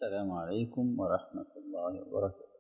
السلام عليكم ورحمة الله وبركاته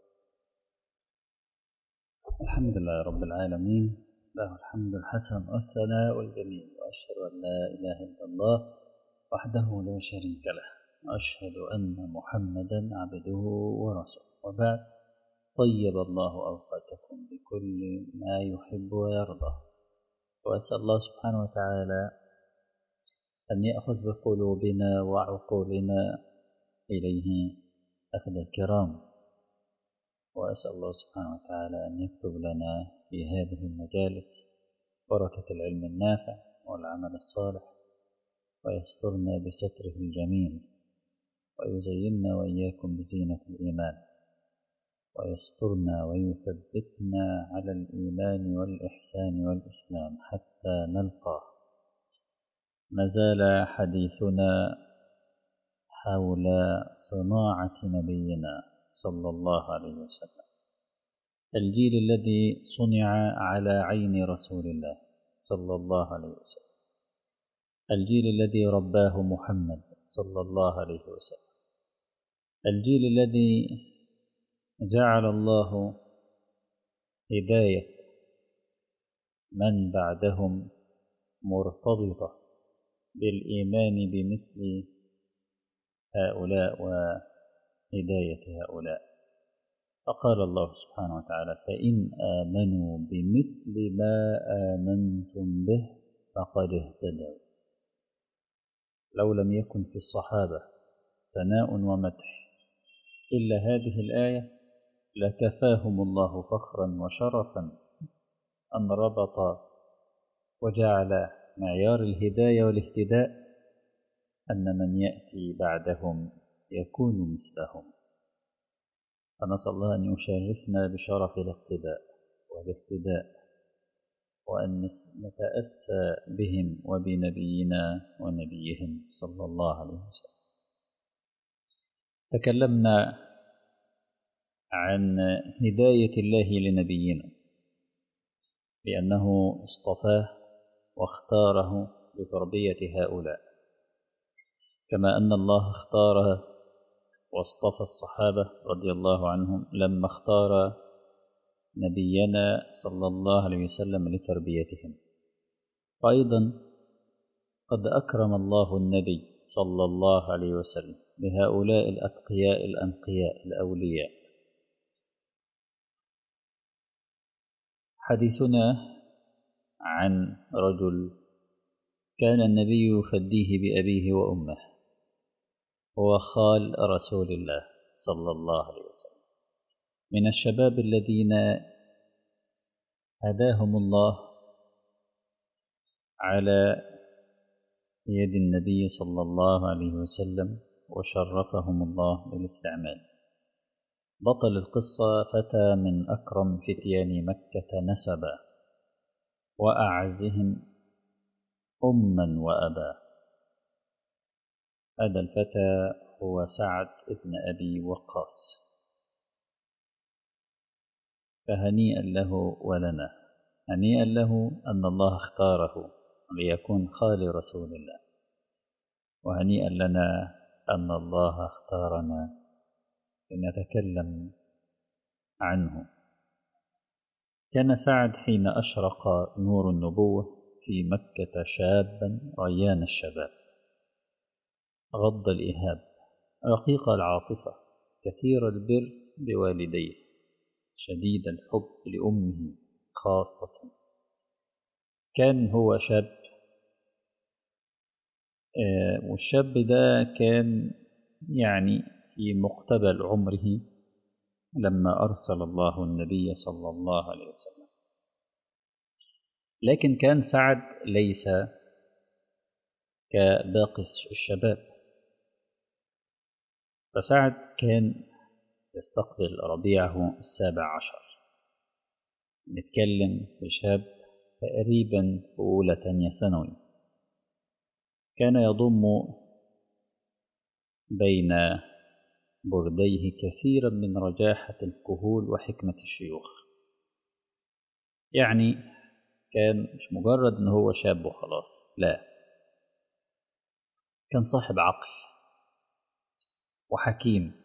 الحمد لله رب العالمين له الحمد الحسن والثناء الجميل وأشهد أن لا إله إلا الله وحده لا شريك له وأشهد أن محمدا عبده ورسوله وبعد طيب الله أوقاتكم بكل ما يحب ويرضى وأسأل الله سبحانه وتعالى أن يأخذ بقلوبنا وعقولنا إليه أخذ الكرام وأسأل الله سبحانه وتعالى أن يكتب لنا في هذه المجالس بركة العلم النافع والعمل الصالح ويسترنا بستره الجميل ويزيننا وإياكم بزينة الإيمان ويسترنا ويثبتنا على الإيمان والإحسان والإسلام حتى نلقاه ما زال حديثنا حول صناعة نبينا صلى الله عليه وسلم الجيل الذي صنع على عين رسول الله صلى الله عليه وسلم الجيل الذي رباه محمد صلى الله عليه وسلم الجيل الذي جعل الله هداية من بعدهم مرتبطة بالإيمان بمثل هؤلاء وهداية هؤلاء فقال الله سبحانه وتعالى فإن آمنوا بمثل ما آمنتم به فقد اهتدوا لو لم يكن في الصحابة ثناء ومدح إلا هذه الآية لكفاهم الله فخرا وشرفا أن ربط وجعل معيار الهداية والاهتداء أن من يأتي بعدهم يكون مثلهم فنسأل الله أن يشرفنا بشرف الاقتداء والاهتداء وأن نتأسى بهم وبنبينا ونبيهم صلى الله عليه وسلم تكلمنا عن هداية الله لنبينا بأنه اصطفاه واختاره لتربية هؤلاء كما أن الله اختار واصطفى الصحابة رضي الله عنهم لما اختار نبينا صلى الله عليه وسلم لتربيتهم وأيضا قد أكرم الله النبي صلى الله عليه وسلم بهؤلاء الأتقياء الأنقياء الأولياء حديثنا عن رجل كان النبي يفديه بأبيه وأمه هو خال رسول الله صلى الله عليه وسلم من الشباب الذين هداهم الله على يد النبي صلى الله عليه وسلم وشرفهم الله بالاستعمال بطل القصة فتى من أكرم فتيان مكة نسبا وأعزهم أما وأبا هذا الفتى هو سعد بن أبي وقاص فهنيئا له ولنا هنيئا له أن الله اختاره ليكون خال رسول الله وهنيئا لنا أن الله اختارنا لنتكلم عنه كان سعد حين أشرق نور النبوة في مكة شابا ريان الشباب غض الإهاب رقيق العاطفة كثير البر بوالديه شديد الحب لأمه خاصة كان هو شاب آه والشاب ده كان يعني في مقتبل عمره لما أرسل الله النبي صلى الله عليه وسلم لكن كان سعد ليس كباقي الشباب فسعد كان يستقبل ربيعه السابع عشر نتكلم في شاب تقريبا في أولى تانية ثانوي كان يضم بين برديه كثيرا من رجاحة الكهول وحكمة الشيوخ يعني كان مش مجرد ان هو شاب وخلاص لا كان صاحب عقل وحكيم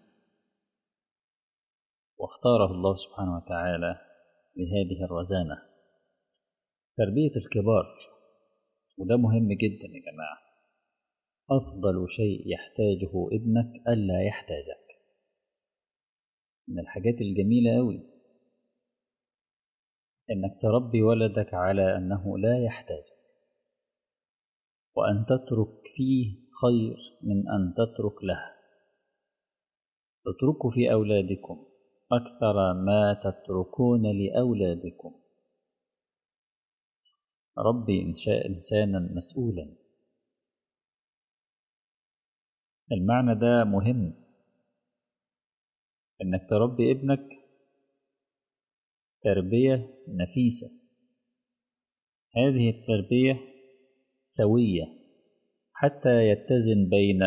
واختاره الله سبحانه وتعالى لهذه الرزانة تربية الكبار وده مهم جدا يا جماعة أفضل شيء يحتاجه ابنك ألا يحتاجك من الحاجات الجميلة أوي إنك تربي ولدك على أنه لا يحتاجك وأن تترك فيه خير من أن تترك له اتركوا في أولادكم أكثر ما تتركون لأولادكم ربي إنشاء إنسانا مسؤولا المعنى ده مهم إنك تربي ابنك تربية نفيسة هذه التربية سوية حتى يتزن بين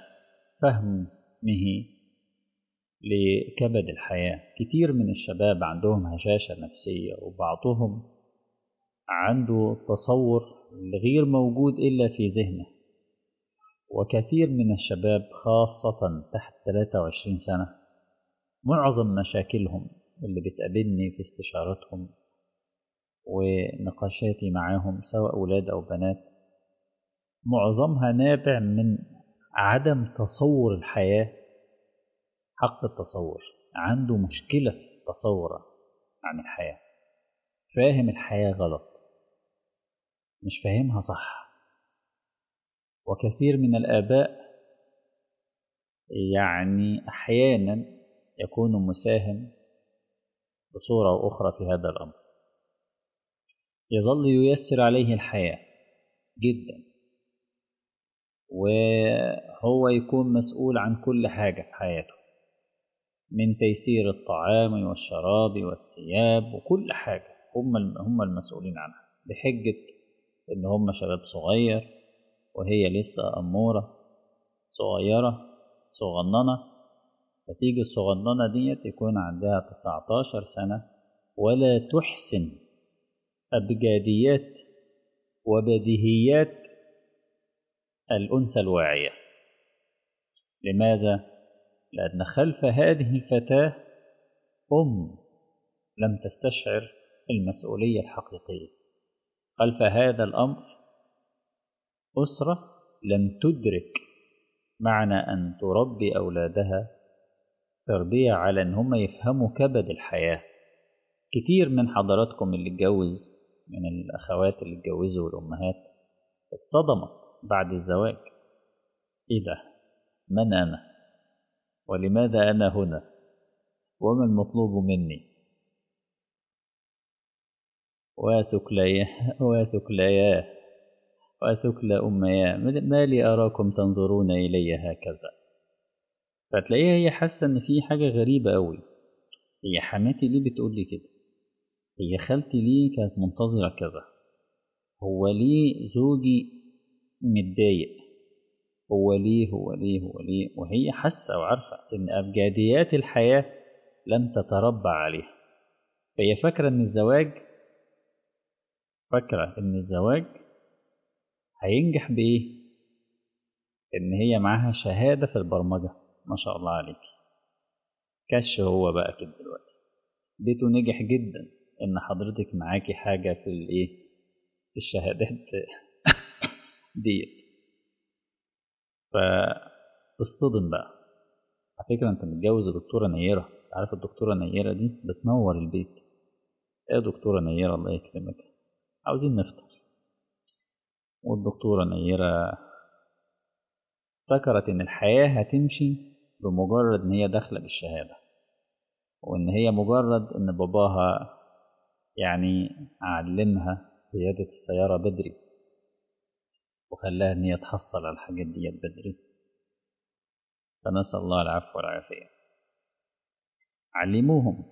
فهمه لكبد الحياة كتير من الشباب عندهم هشاشة نفسية وبعضهم عنده تصور غير موجود إلا في ذهنه وكثير من الشباب خاصة تحت 23 سنة معظم مشاكلهم اللي بتقابلني في استشاراتهم ونقاشاتي معاهم سواء أولاد أو بنات معظمها نابع من عدم تصور الحياة حق التصور عنده مشكلة في تصوره عن الحياة فاهم الحياة غلط مش فاهمها صح وكثير من الآباء يعني أحيانا يكون مساهم بصورة أو أخرى في هذا الأمر يظل ييسر عليه الحياة جدا وهو يكون مسؤول عن كل حاجة في حياته من تيسير الطعام والشراب والثياب وكل حاجة هم هم المسؤولين عنها بحجة إن هم شباب صغير وهي لسه أمورة صغيرة صغننة فتيجي الصغننة ديت يكون عندها 19 سنة ولا تحسن أبجديات وبديهيات الأنثى الواعية لماذا؟ لأن خلف هذه الفتاة أم لم تستشعر المسؤولية الحقيقية خلف هذا الأمر أسرة لم تدرك معنى أن تربي أولادها تربية على أن هم يفهموا كبد الحياة كتير من حضراتكم اللي اتجوز من الأخوات اللي اتجوزوا والأمهات اتصدمت بعد الزواج إيه ده من أنا ولماذا أنا هنا وما المطلوب مني وثكليا وثكليا وثكلى أميا ما لي أراكم تنظرون إلي هكذا فتلاقيها هي حاسة إن في حاجة غريبة أوي هي حماتي ليه بتقول لي كده هي خالتي ليه كانت منتظرة كذا هو ليه زوجي متضايق هو ليه هو ليه هو ليه وهي حاسة وعارفة إن أبجديات الحياة لم تتربع عليها فهي فاكرة إن الزواج فاكرة إن الزواج هينجح بإيه؟ إن هي معاها شهادة في البرمجة ما شاء الله عليك كش هو بقى كده دلوقتي بيته نجح جدا إن حضرتك معاكي حاجة في الإيه؟ في الشهادات ديت فتصطدم بقى على فكرة أنت متجوز دكتورة نيرة عارف الدكتورة نيرة دي بتنور البيت يا دكتورة نيرة الله يكرمك عاوزين نفطر والدكتورة نيرة افتكرت إن الحياة هتمشي بمجرد إن هي داخلة بالشهادة وإن هي مجرد إن باباها يعني علمها قيادة السيارة بدري وخلاها إن هي تحصل على الحاجات ديت بدري فنسأل الله العفو والعافية علموهم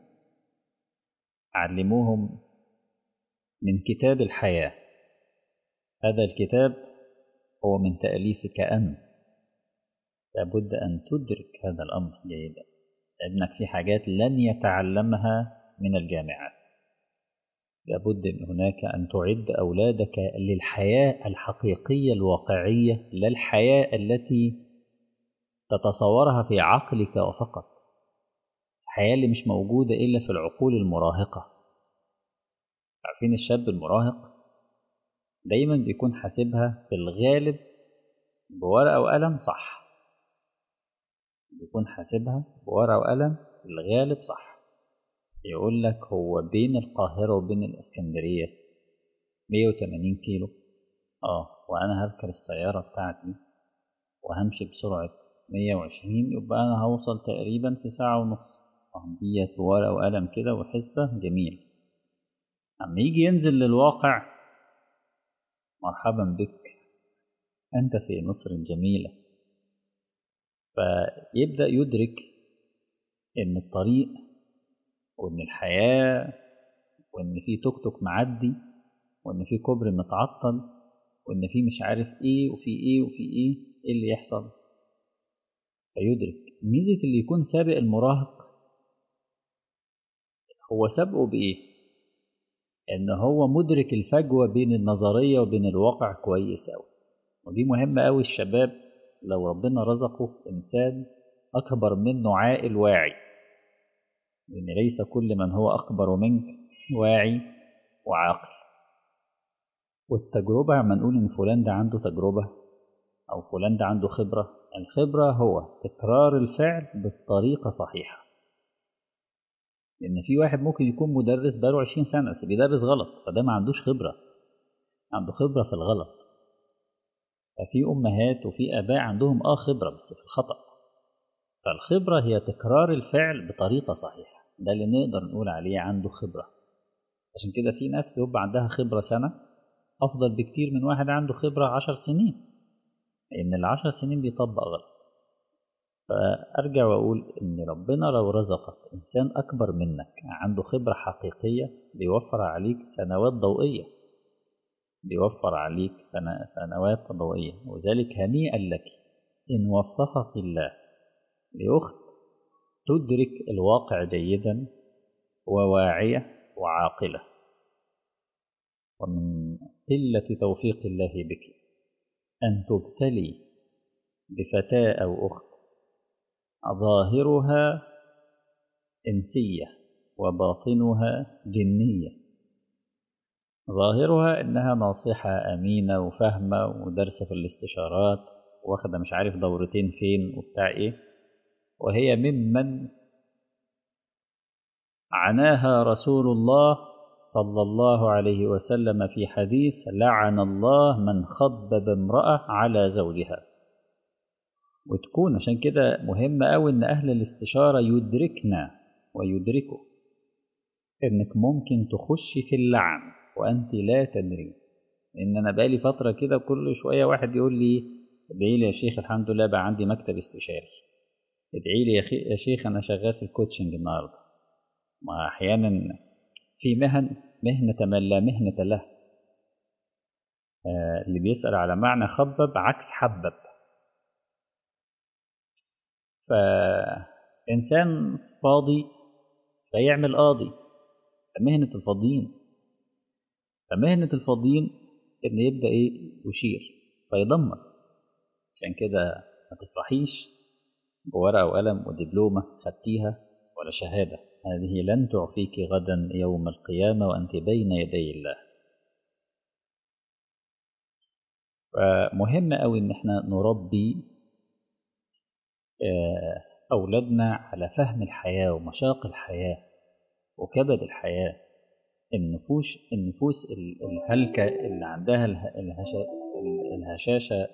علموهم من كتاب الحياة هذا الكتاب هو من تأليفك أنت لابد أن تدرك هذا الأمر جيدا لأنك في حاجات لن يتعلمها من الجامعات لابد من هناك أن تعد أولادك للحياة الحقيقية الواقعية لا الحياة التي تتصورها في عقلك وفقط الحياة اللي مش موجودة إلا في العقول المراهقة عارفين الشاب المراهق دايما بيكون حاسبها في الغالب بورقة وقلم صح بيكون حاسبها بورقة وقلم في الغالب صح يقول لك هو بين القاهرة وبين الإسكندرية 180 كيلو اه وأنا هركب السيارة بتاعتي وهمشي بسرعة 120 يبقى أنا هوصل تقريبا في ساعة ونص ديت ورقة وقلم كده وحسبة جميل أما يجي ينزل للواقع مرحبا بك أنت في مصر جميلة فيبدأ يدرك إن الطريق وإن الحياة وإن في توك توك معدي وإن في كوبري متعطل وإن في مش عارف إيه وفي إيه وفي إيه إيه اللي يحصل فيدرك ميزة اللي يكون سابق المراهق هو سابقه بإيه؟ إن هو مدرك الفجوة بين النظرية وبين الواقع كويس أوي ودي مهمة أوي الشباب لو ربنا رزقه إنسان أكبر منه عاقل واعي لأن ليس كل من هو أكبر منك واعي وعاقل والتجربة عم نقول إن فلان ده عنده تجربة أو فلان ده عنده خبرة الخبرة هو تكرار الفعل بالطريقة صحيحة لأن في واحد ممكن يكون مدرس بقاله 20 سنة بس بيدرس غلط فده ما عندوش خبرة عنده خبرة في الغلط ففي أمهات وفي آباء عندهم آه خبرة بس في الخطأ فالخبرة هي تكرار الفعل بطريقة صحيحة ده اللي نقدر نقول عليه عنده خبرة عشان كده في ناس بيبقى عندها خبرة سنة أفضل بكتير من واحد عنده خبرة عشر سنين لأن العشر سنين بيطبق غلط فأرجع وأقول إن ربنا لو رزقك إنسان أكبر منك عنده خبرة حقيقية بيوفر عليك سنوات ضوئية بيوفر عليك سنة سنوات ضوئية وذلك هنيئا لك إن وفقك الله لأخت تدرك الواقع جيدا وواعية وعاقلة ومن قلة توفيق الله بك أن تبتلي بفتاة أو أخت ظاهرها إنسية وباطنها جنية ظاهرها إنها ناصحة أمينة وفاهمة ودارسة في الاستشارات واخدة مش عارف دورتين فين وبتاع إيه وهي ممن عناها رسول الله صلى الله عليه وسلم في حديث لعن الله من خبب امرأة على زوجها وتكون عشان كده مهم قوي ان اهل الاستشاره يدركنا ويدركوا انك ممكن تخش في اللعن وانت لا تدري ان انا بقالي فتره كده كل شويه واحد يقول لي ادعي لي يا شيخ الحمد لله بقى عندي مكتب استشاري ادعي لي يا, يا شيخ انا شغال في الكوتشنج النهارده ما احيانا في مهن مهنه من لا مهنه له آه اللي بيسال على معنى خبب عكس حبب فإنسان فاضي فيعمل قاضي مهنة الفاضيين فمهنة الفاضيين إن يبدأ إيه يشير فيدمر عشان كده ما تفرحيش بورقة وقلم ودبلومة خدتيها ولا شهادة هذه لن تعفيك غدا يوم القيامة وأنت بين يدي الله فمهم أوي إن احنا نربي أولادنا على فهم الحياة ومشاق الحياة وكبد الحياة النفوس النفوس الهلكة اللي عندها الهشاشة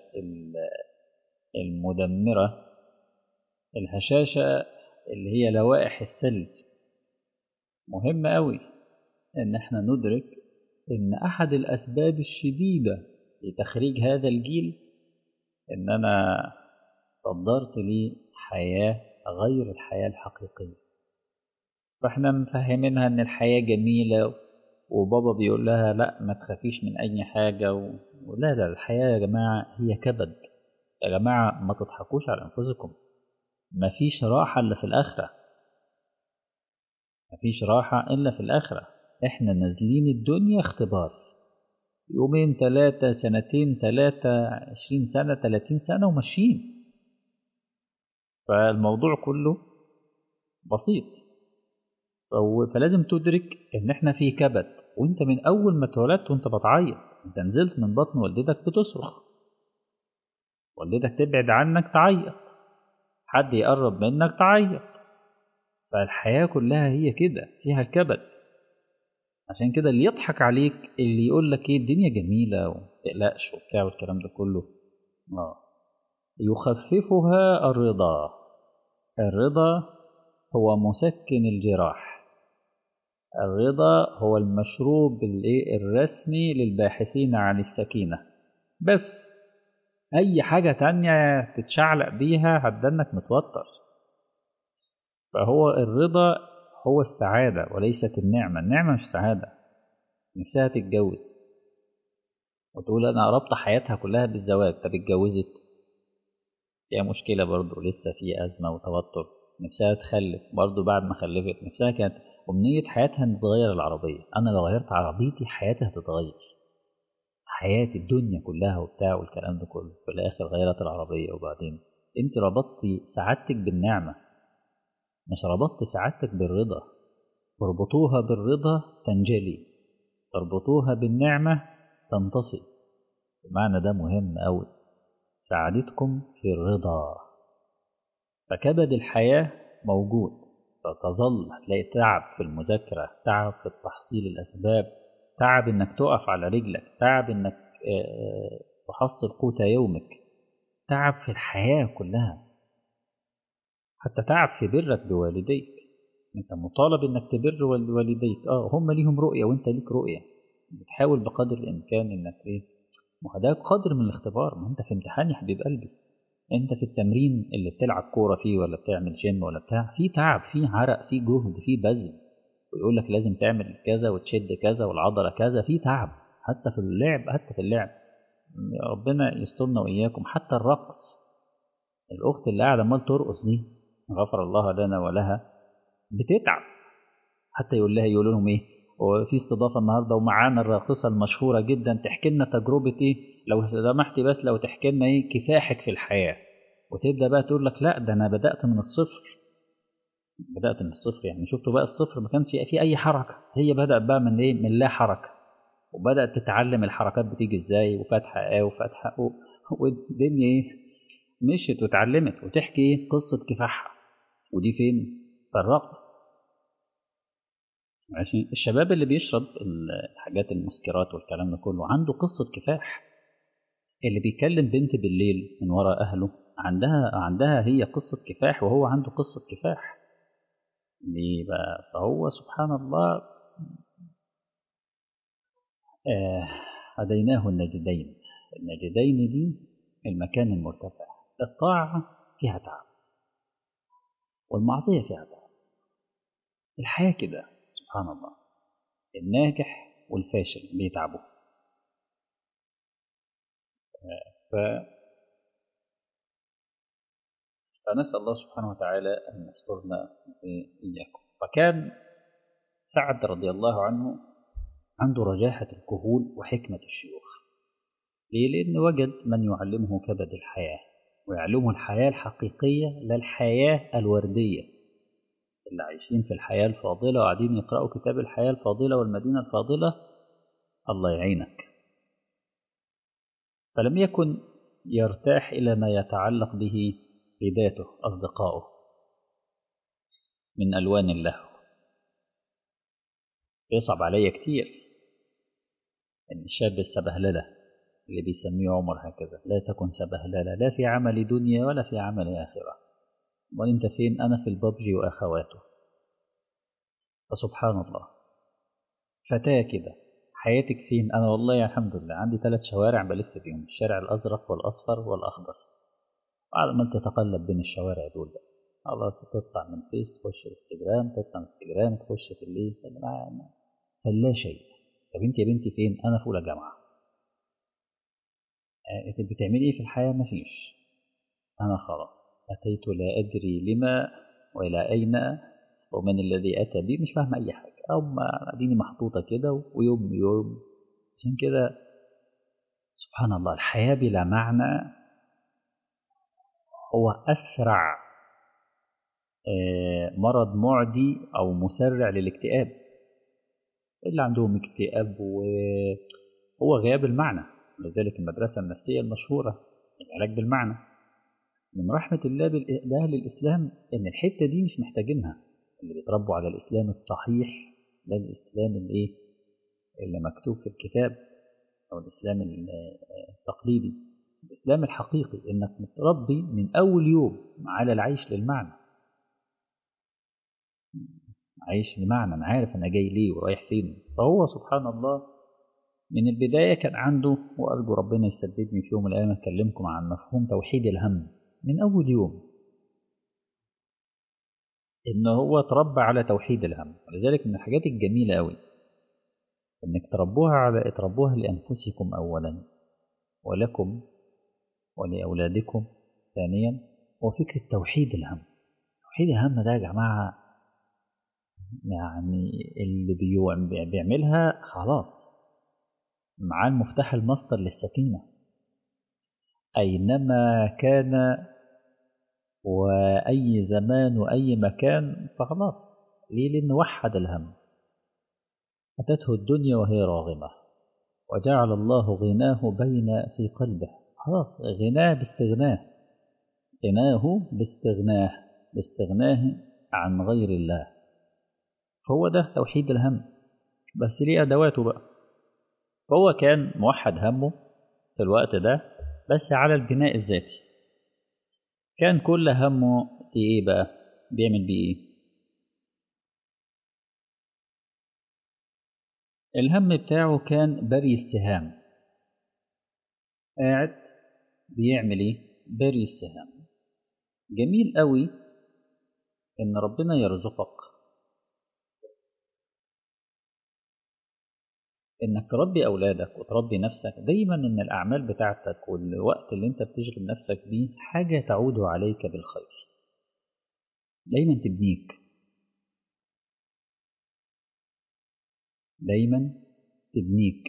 المدمرة الهشاشة اللي هي لوائح الثلج مهم قوي إن احنا ندرك إن أحد الأسباب الشديدة لتخريج هذا الجيل إن أنا صدرت لي حياة غير الحياة الحقيقية فاحنا مفهمينها ان الحياة جميلة وبابا بيقول لها لا ما تخافيش من اي حاجة و... لا لا الحياة يا جماعة هي كبد يا جماعة ما تضحكوش على انفسكم مفيش راحة الا في الاخرة مفيش راحة الا في الاخرة احنا نازلين الدنيا اختبار يومين ثلاثة سنتين ثلاثة عشرين سنة ثلاثين سنة وماشيين فالموضوع كله بسيط فلازم تدرك ان احنا في كبد وانت من اول ما اتولدت وانت بتعيط انت نزلت من بطن والدتك بتصرخ والدتك تبعد عنك تعيط حد يقرب منك تعيط فالحياة كلها هي كده فيها كبد عشان كده اللي يضحك عليك اللي يقول لك ايه الدنيا جميلة وما تقلقش وبتاع والكلام ده كله اه يخففها الرضا الرضا هو مسكن الجراح الرضا هو المشروب الرسمي للباحثين عن السكينة بس أي حاجة تانية تتشعلق بيها هتدنك متوتر فهو الرضا هو السعادة وليست النعمة النعمة مش سعادة نفسها تتجوز وتقول أنا ربط حياتها كلها بالزواج طب اتجوزت فيها مشكلة برضه لسه في أزمة وتوتر نفسها تخلف برضه بعد ما خلفت نفسها كانت أمنية حياتها إن تغير العربية أنا لو غيرت عربيتي حياتي هتتغير حياتي الدنيا كلها وبتاع والكلام ده كله في الآخر غيرت العربية وبعدين أنت ربطتي سعادتك بالنعمة مش ربطت سعادتك بالرضا اربطوها بالرضا تنجلي اربطوها بالنعمة تنطفي المعنى ده مهم أوي سعادتكم في الرضا فكبد الحياة موجود ستظل هتلاقي تعب في المذاكرة تعب في التحصيل الأسباب تعب إنك تقف على رجلك تعب إنك تحصل قوت يومك تعب في الحياة كلها حتى تعب في برك بوالديك انت مطالب انك تبر والديك اه هم ليهم رؤيه وانت ليك رؤيه بتحاول بقدر الامكان انك ايه ما ده قدر من الاختبار ما انت في امتحان يا حبيب قلبي انت في التمرين اللي بتلعب كوره فيه ولا بتعمل جيم ولا بتاع في تعب في عرق في جهد في بذل ويقول لك لازم تعمل كذا وتشد كذا والعضله كذا في تعب حتى في اللعب حتى في اللعب ربنا يسترنا واياكم حتى الرقص الاخت اللي قاعده عمال ترقص دي غفر الله لنا ولها بتتعب حتى يقول لها يقول لهم ايه وفي استضافه النهارده ومعانا الراقصه المشهوره جدا تحكي لنا تجربه ايه لو سمحتي بس لو تحكي لنا ايه كفاحك في الحياه وتبدا بقى تقول لك لا ده انا بدات من الصفر بدات من الصفر يعني شفتوا بقى الصفر ما كانش في اي حركه هي بدات بقى من ايه من لا حركه وبدات تتعلم الحركات بتيجي ازاي وفاتحه ايه وفاتحه او والدنيا ايه مشيت واتعلمت وتحكي ايه قصه كفاحها ودي فين في الرقص عشان الشباب اللي بيشرب الحاجات المسكرات والكلام ده كله عنده قصة كفاح اللي بيكلم بنت بالليل من ورا أهله عندها عندها هي قصة كفاح وهو عنده قصة كفاح ليه بقى فهو سبحان الله آه هديناه النجدين النجدين دي المكان المرتفع الطاعة فيها تعب والمعصية فيها تعب الحياة كده سبحان الله الناجح والفاشل بيتعبوا ف... فنسأل الله سبحانه وتعالى أن يسترنا إياكم فكان سعد رضي الله عنه عنده رجاحة الكهول وحكمة الشيوخ ليه؟ لأن وجد من يعلمه كبد الحياة ويعلمه الحياة الحقيقية لا الحياة الوردية اللي عايشين في الحياة الفاضلة وقاعدين يقرأوا كتاب الحياة الفاضلة والمدينة الفاضلة الله يعينك فلم يكن يرتاح إلى ما يتعلق به بذاته أصدقائه من ألوان اللهو يصعب علي كتير إن الشاب السبهللة اللي بيسميه عمر هكذا لا تكن سبهللة لا في عمل دنيا ولا في عمل آخرة وانت فين أنا في الببجي وأخواته فسبحان الله فتاة كده حياتك فين أنا والله الحمد لله عندي ثلاث شوارع بلف فيهم الشارع الأزرق والأصفر والأخضر بعد ما تتقلب بين الشوارع دول بقى خلاص تطلع من فيس تخش انستجرام تطلع من انستجرام تخش في الليل فلا شيء طب انت يا بنتي فين انا في اولى جامعه انت بتعملي ايه في الحياه مفيش انا خلاص اتيت لا ادري لما والى اين ومن الذي اتى بي مش فاهم اي حاجه او اديني محطوطه كده ويوم يوم عشان كده سبحان الله الحياه بلا معنى هو اسرع مرض معدي أو مسرع للاكتئاب اللي عندهم اكتئاب وهو غياب المعنى لذلك المدرسة النفسية المشهورة العلاج بالمعنى من رحمة الله بأهل الإسلام إن الحتة دي مش محتاجينها اللي بيتربوا على الإسلام الصحيح ده الإسلام الإيه اللي مكتوب في الكتاب أو الإسلام التقليدي الإسلام الحقيقي إنك متربي من أول يوم على العيش للمعنى عايش بمعنى أنا عارف أنا جاي ليه ورايح فين فهو سبحان الله من البداية كان عنده وأرجو ربنا يسددني في يوم من الأيام أكلمكم عن مفهوم توحيد الهم من أول يوم إن هو تربى على توحيد الهم ولذلك من الحاجات الجميلة أوي إنك تربوها على تربوها لأنفسكم أولا ولكم ولأولادكم ثانيا هو فكرة توحيد الهم توحيد الهم ده يا جماعة يعني اللي بيعملها خلاص معاه المفتاح المصدر للسكينة أينما كان وأي زمان وأي مكان فخلاص ليه لأنه وحد الهم أتته الدنيا وهي راغمة وجعل الله غناه بين في قلبه خلاص غناه باستغناه غناه باستغناه باستغناه عن غير الله هو ده توحيد الهم بس ليه أدواته بقى فهو كان موحد همه في الوقت ده بس على البناء الذاتي كان كل همه في ايه بقى بيعمل بيه ايه الهم بتاعه كان بري السهام قاعد بيعمل ايه بري السهام جميل قوي ان ربنا يرزقك انك تربي اولادك وتربي نفسك دايما ان الاعمال بتاعتك والوقت اللي انت بتشغل نفسك بيه حاجه تعود عليك بالخير دايما تبنيك دايما تبنيك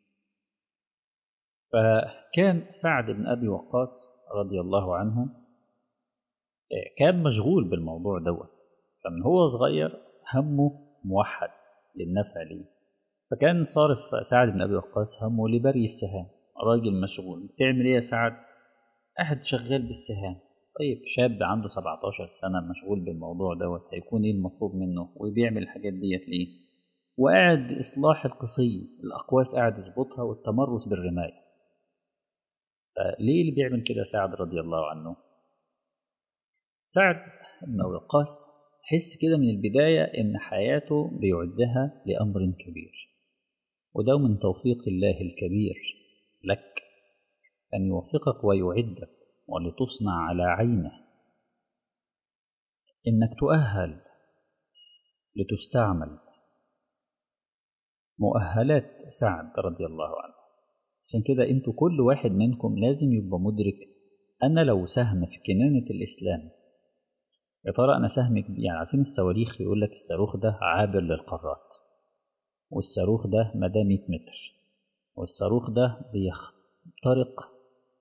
فكان سعد بن ابي وقاص رضي الله عنه كان مشغول بالموضوع دوت فمن هو صغير همه موحد للنفع ليه فكان صارف سعد بن ابي وقاص همه لبري السهام راجل مشغول بتعمل ايه يا سعد قاعد شغال بالسهام طيب شاب عنده 17 سنة مشغول بالموضوع دوت هيكون ايه المطلوب منه وبيعمل الحاجات ديت ليه وقاعد إصلاح القصي الأقواس قاعد يظبطها والتمرس بالرماية فليه اللي بيعمل كده سعد رضي الله عنه سعد بن أبي وقاص حس كده من البداية إن حياته بيعدها لأمر كبير وده من توفيق الله الكبير لك أن يوفقك ويعدك ولتصنع على عينه إنك تؤهل لتستعمل مؤهلات سعد رضي الله عنه عشان كده انتوا كل واحد منكم لازم يبقى مدرك أنا لو سهم في كنانة الإسلام يا ترى أنا سهم يعني عارفين الصواريخ يقول لك الصاروخ ده عابر للقارات والصاروخ ده مدى 100 متر والصاروخ ده بيخترق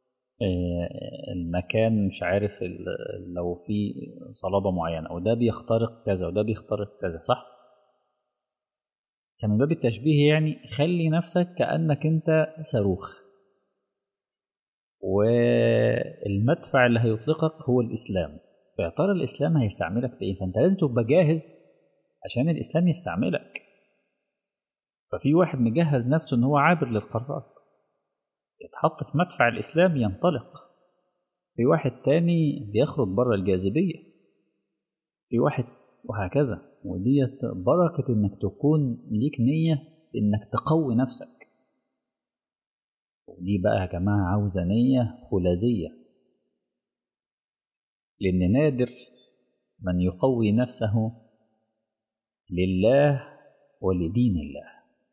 المكان مش عارف لو في صلابة معينة وده بيخترق كذا وده بيخترق كذا صح؟ كان من باب التشبيه يعني خلي نفسك كأنك أنت صاروخ والمدفع اللي هيطلقك هو الإسلام فيا ترى الإسلام هيستعملك في إيه؟ فأنت لازم تبقى جاهز عشان الإسلام يستعملك ففي واحد مجهز نفسه إن هو عابر للقارات يتحط في مدفع الإسلام ينطلق في واحد تاني بيخرج بره الجاذبية في واحد وهكذا وديت بركة إنك تكون ليك نية إنك تقوي نفسك ودي بقى يا جماعة عاوزة نية خلازية لأن نادر من يقوي نفسه لله ولدين الله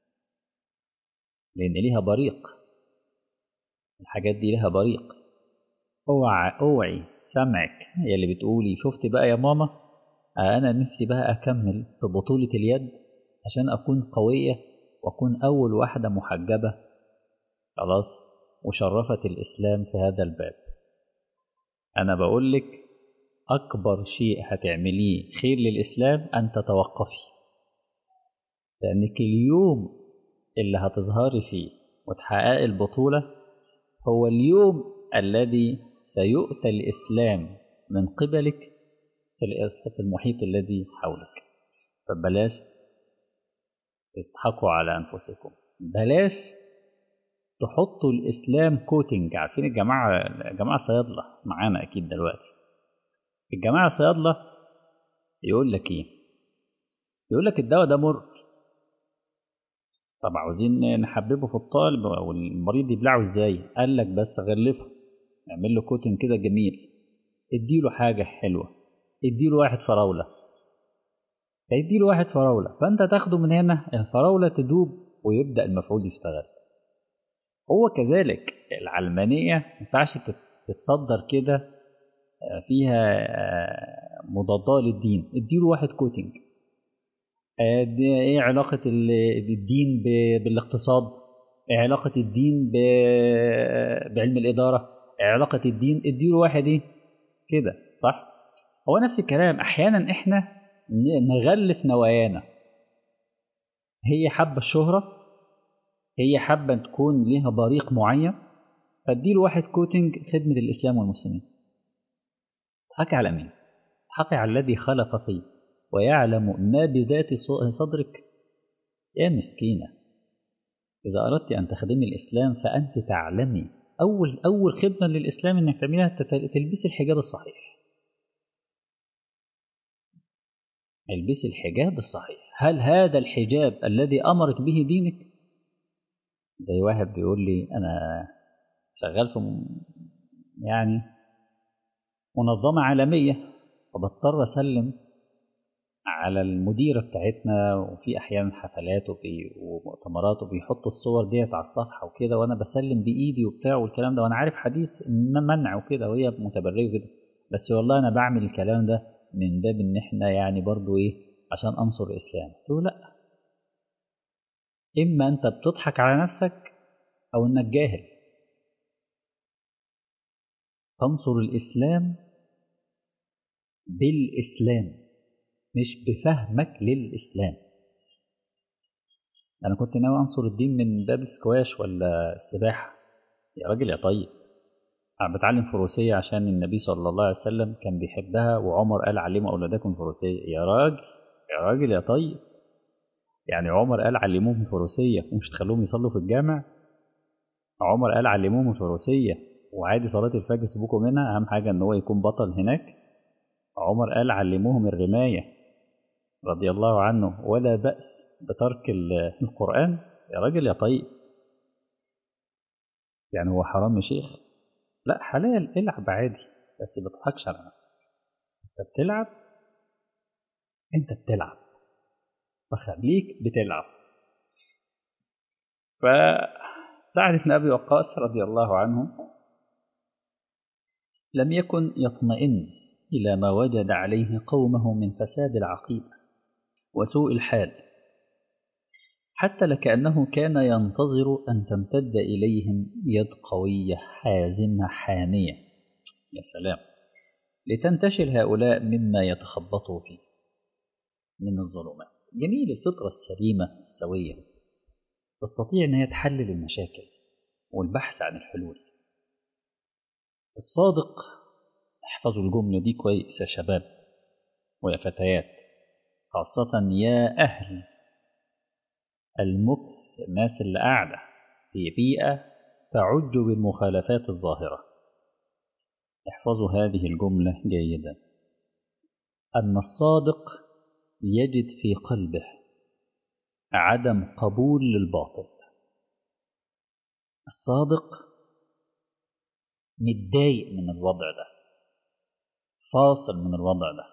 لأن ليها بريق الحاجات دي لها بريق اوعى اوعي سمعك يا اللي بتقولي شفت بقى يا ماما انا نفسي بقى اكمل في بطولة اليد عشان اكون قوية واكون اول واحدة محجبة خلاص وشرفت الاسلام في هذا الباب انا بقول لك أكبر شيء هتعمليه خير للإسلام أن تتوقفي لأنك اليوم اللي هتظهري فيه وتحققي البطولة هو اليوم الذي سيؤتى الإسلام من قبلك في المحيط الذي حولك فبلاش تضحكوا على أنفسكم بلاش تحطوا الإسلام كوتنج عارفين الجماعة الجماعة صيادلة معانا أكيد دلوقتي الجماعة صيادلة يقول لك إيه يقول لك الدواء ده مر طب عاوزين نحببه في الطالب والمريض يبلعه ازاي قال لك بس غلفه اعمل له كوتن كده جميل اديله حاجة حلوة اديله واحد فراولة فيديله واحد فراولة فانت تاخده من هنا الفراولة تدوب ويبدأ المفعول يشتغل هو كذلك العلمانية ما ينفعش تتصدر كده فيها مضادة للدين اديله واحد كوتنج ايه علاقة الدين بالاقتصاد ايه علاقة الدين بعلم الإدارة ايه علاقة الدين اديله واحد ايه كده صح هو نفس الكلام احيانا احنا نغلف نوايانا هي حابة الشهرة هي حابة تكون ليها بريق معين فاديله واحد كوتنج خدمة الإسلام والمسلمين تحكي على مين تحكي على الذي خلق فيه ويعلم ما بذات صدرك يا مسكينة إذا أردت أن تخدمي الإسلام فأنت تعلمي أول أول خدمة للإسلام إنك تعملها تلبسي الحجاب الصحيح البسي الحجاب الصحيح هل هذا الحجاب الذي أمرك به دينك زي واحد بيقول لي أنا شغال في يعني منظمة عالمية فبضطر أسلم على المديرة بتاعتنا وفي أحيانا حفلات وفي ومؤتمرات وبيحطوا الصور ديت على الصفحة وكده وأنا بسلم بإيدي وبتاع والكلام ده وأنا عارف حديث منع وكده وهي متبرية وكده بس والله أنا بعمل الكلام ده من باب إن إحنا يعني برضو إيه عشان أنصر الإسلام قلت له لأ إما أنت بتضحك على نفسك أو إنك جاهل تنصر الإسلام بالإسلام مش بفهمك للإسلام أنا كنت ناوي أنصر الدين من باب السكواش ولا السباحة يا راجل يا طيب أنا بتعلم فروسية عشان النبي صلى الله عليه وسلم كان بيحبها وعمر قال علموا أولادكم فروسية يا راجل يا راجل يا طيب يعني عمر قال علموهم فروسية ومش تخلوهم يصلوا في الجامع عمر قال علموهم الفروسية وعادي صلاة الفجر سيبوكوا منها أهم حاجة إن هو يكون بطل هناك عمر قال علموهم الرماية رضي الله عنه ولا بأس بترك القرآن يا راجل يا طيب يعني هو حرام يا شيخ لا حلال العب عادي بس ما تضحكش على نفسك انت بتلعب انت بتلعب فخليك بتلعب فسعد بن ابي وقاص رضي الله عنه لم يكن يطمئن الى ما وجد عليه قومه من فساد العقيده وسوء الحال حتى لكأنه كان ينتظر أن تمتد إليهم يد قوية حازمة حانية يا سلام لتنتشل هؤلاء مما يتخبطوا فيه من الظلمات جميل الفطرة السليمة السوية تستطيع أن هي تحلل المشاكل والبحث عن الحلول الصادق احفظوا الجملة دي كويس يا شباب ويا فتيات خاصة يا أهل المكس الناس اللي قاعدة في بيئة تعج بالمخالفات الظاهرة احفظوا هذه الجملة جيدا أن الصادق يجد في قلبه عدم قبول للباطل الصادق متضايق من الوضع ده فاصل من الوضع ده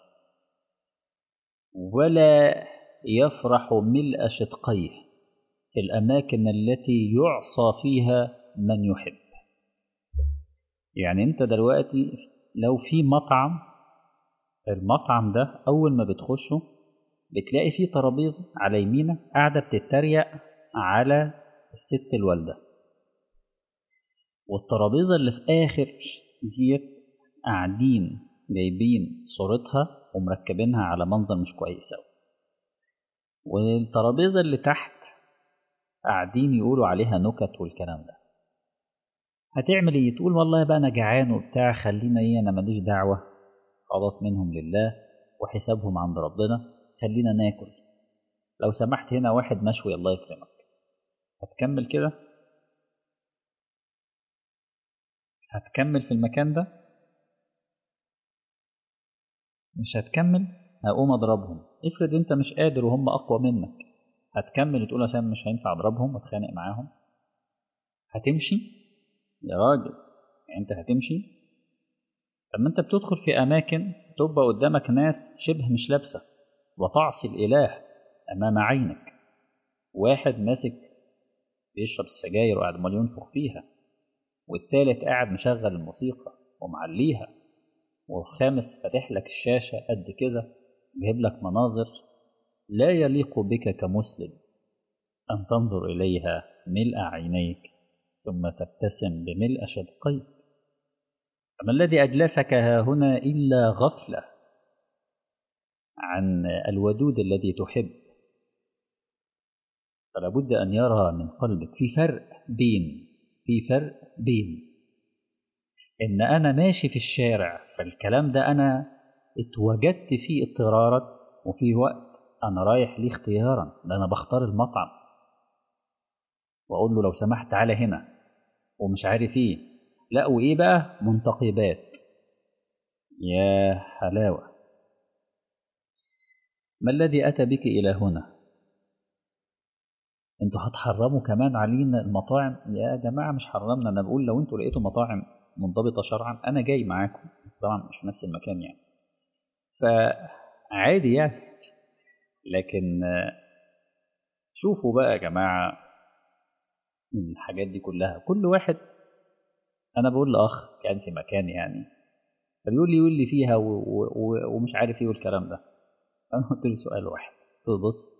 ولا يفرح ملء شدقيه في الأماكن التي يعصى فيها من يحب يعني أنت دلوقتي لو في مطعم المطعم ده أول ما بتخشه بتلاقي فيه ترابيزة على يمينك قاعدة بتتريق على الست الوالدة والترابيزة اللي في آخر ديت قاعدين جايبين صورتها ومركبينها على منظر مش كويس أوي والترابيزة اللي تحت قاعدين يقولوا عليها نكت والكلام ده هتعمل ايه تقول والله بقى انا جعان وبتاع خلينا ايه انا ماليش دعوه خلاص منهم لله وحسابهم عند ربنا خلينا ناكل لو سمحت هنا واحد مشوي الله يكرمك هتكمل كده هتكمل في المكان ده مش هتكمل هقوم اضربهم افرض انت مش قادر وهم اقوى منك هتكمل تقول عشان مش هينفع اضربهم واتخانق معاهم هتمشي يا راجل يعني انت هتمشي لما انت بتدخل في اماكن تبقى قدامك ناس شبه مش لابسه وتعصي الاله امام عينك واحد ماسك بيشرب السجاير وقاعد عمال ينفخ فيها والتالت قاعد مشغل الموسيقى ومعليها والخامس فاتح لك الشاشة قد كده جايب لك مناظر لا يليق بك كمسلم أن تنظر إليها ملء عينيك ثم تبتسم بملء شدقيك فما الذي أجلسك ها هنا إلا غفلة عن الودود الذي تحب فلا بد أن يرى من قلبك في فرق بين في فرق بين إن أنا ماشي في الشارع فالكلام ده أنا اتوجدت فيه اضطرارا وفي وقت أنا رايح ليه اختيارا ده أنا بختار المطعم وأقول له لو سمحت تعالى هنا ومش عارف إيه لا وإيه بقى منتقبات يا حلاوة ما الذي أتى بك إلى هنا انتوا هتحرموا كمان علينا المطاعم يا جماعة مش حرمنا أنا بقول لو انتوا لقيتوا مطاعم منضبطة شرعا أنا جاي معاكم بس طبعا مش في نفس المكان يعني فعادي يعني لكن شوفوا بقى يا جماعة الحاجات دي كلها كل واحد أنا بقول لأخ كان في مكان يعني فبيقول لي يقول لي فيها و... و... ومش عارف ايه والكلام ده أنا قلت له سؤال واحد قلت له بص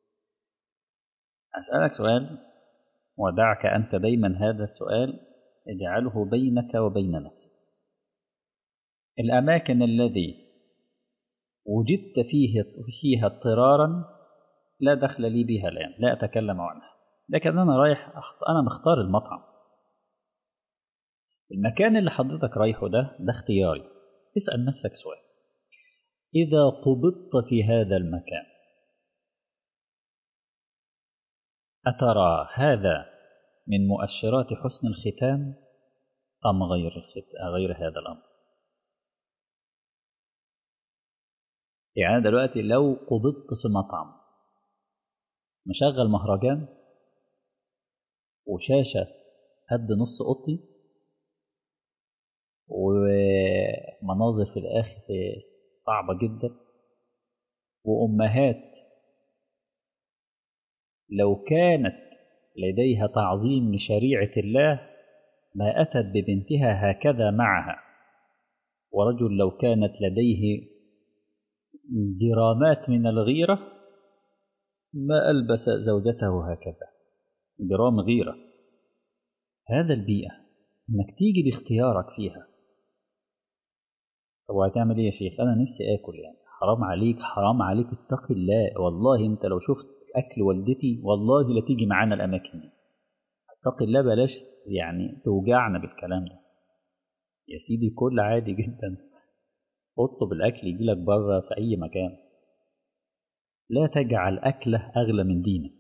أسألك سؤال ودعك أنت دايما هذا السؤال اجعله بينك وبين نفسك الأماكن الذي وجدت فيه فيها اضطرارا لا دخل لي بها الآن لا أتكلم عنها لكن أنا رايح أنا مختار المطعم المكان اللي حضرتك رايحه ده ده اختياري اسأل نفسك سؤال إذا قبضت في هذا المكان أترى هذا من مؤشرات حسن الختام أم غير الختام غير هذا الأمر يعني دلوقتي لو قبضت في مطعم مشغل مهرجان وشاشة قد نص أوضتي ومناظر في الآخر صعبة جدا وأمهات لو كانت لديها تعظيم لشريعة الله ما أتت ببنتها هكذا معها ورجل لو كانت لديه جرامات من الغيرة ما ألبس زوجته هكذا جرام غيرة هذا البيئة إنك تيجي باختيارك فيها طب هتعمل ايه يا شيخ انا نفسي اكل يعني حرام عليك حرام عليك اتقي الله والله انت لو شفت اكل والدتي والله لا تيجي معانا الاماكن دي اتقي الله بلاش يعني توجعنا بالكلام ده يا سيدي كل عادي جدا اطلب الاكل يجي لك بره في اي مكان لا تجعل اكله اغلى من دينك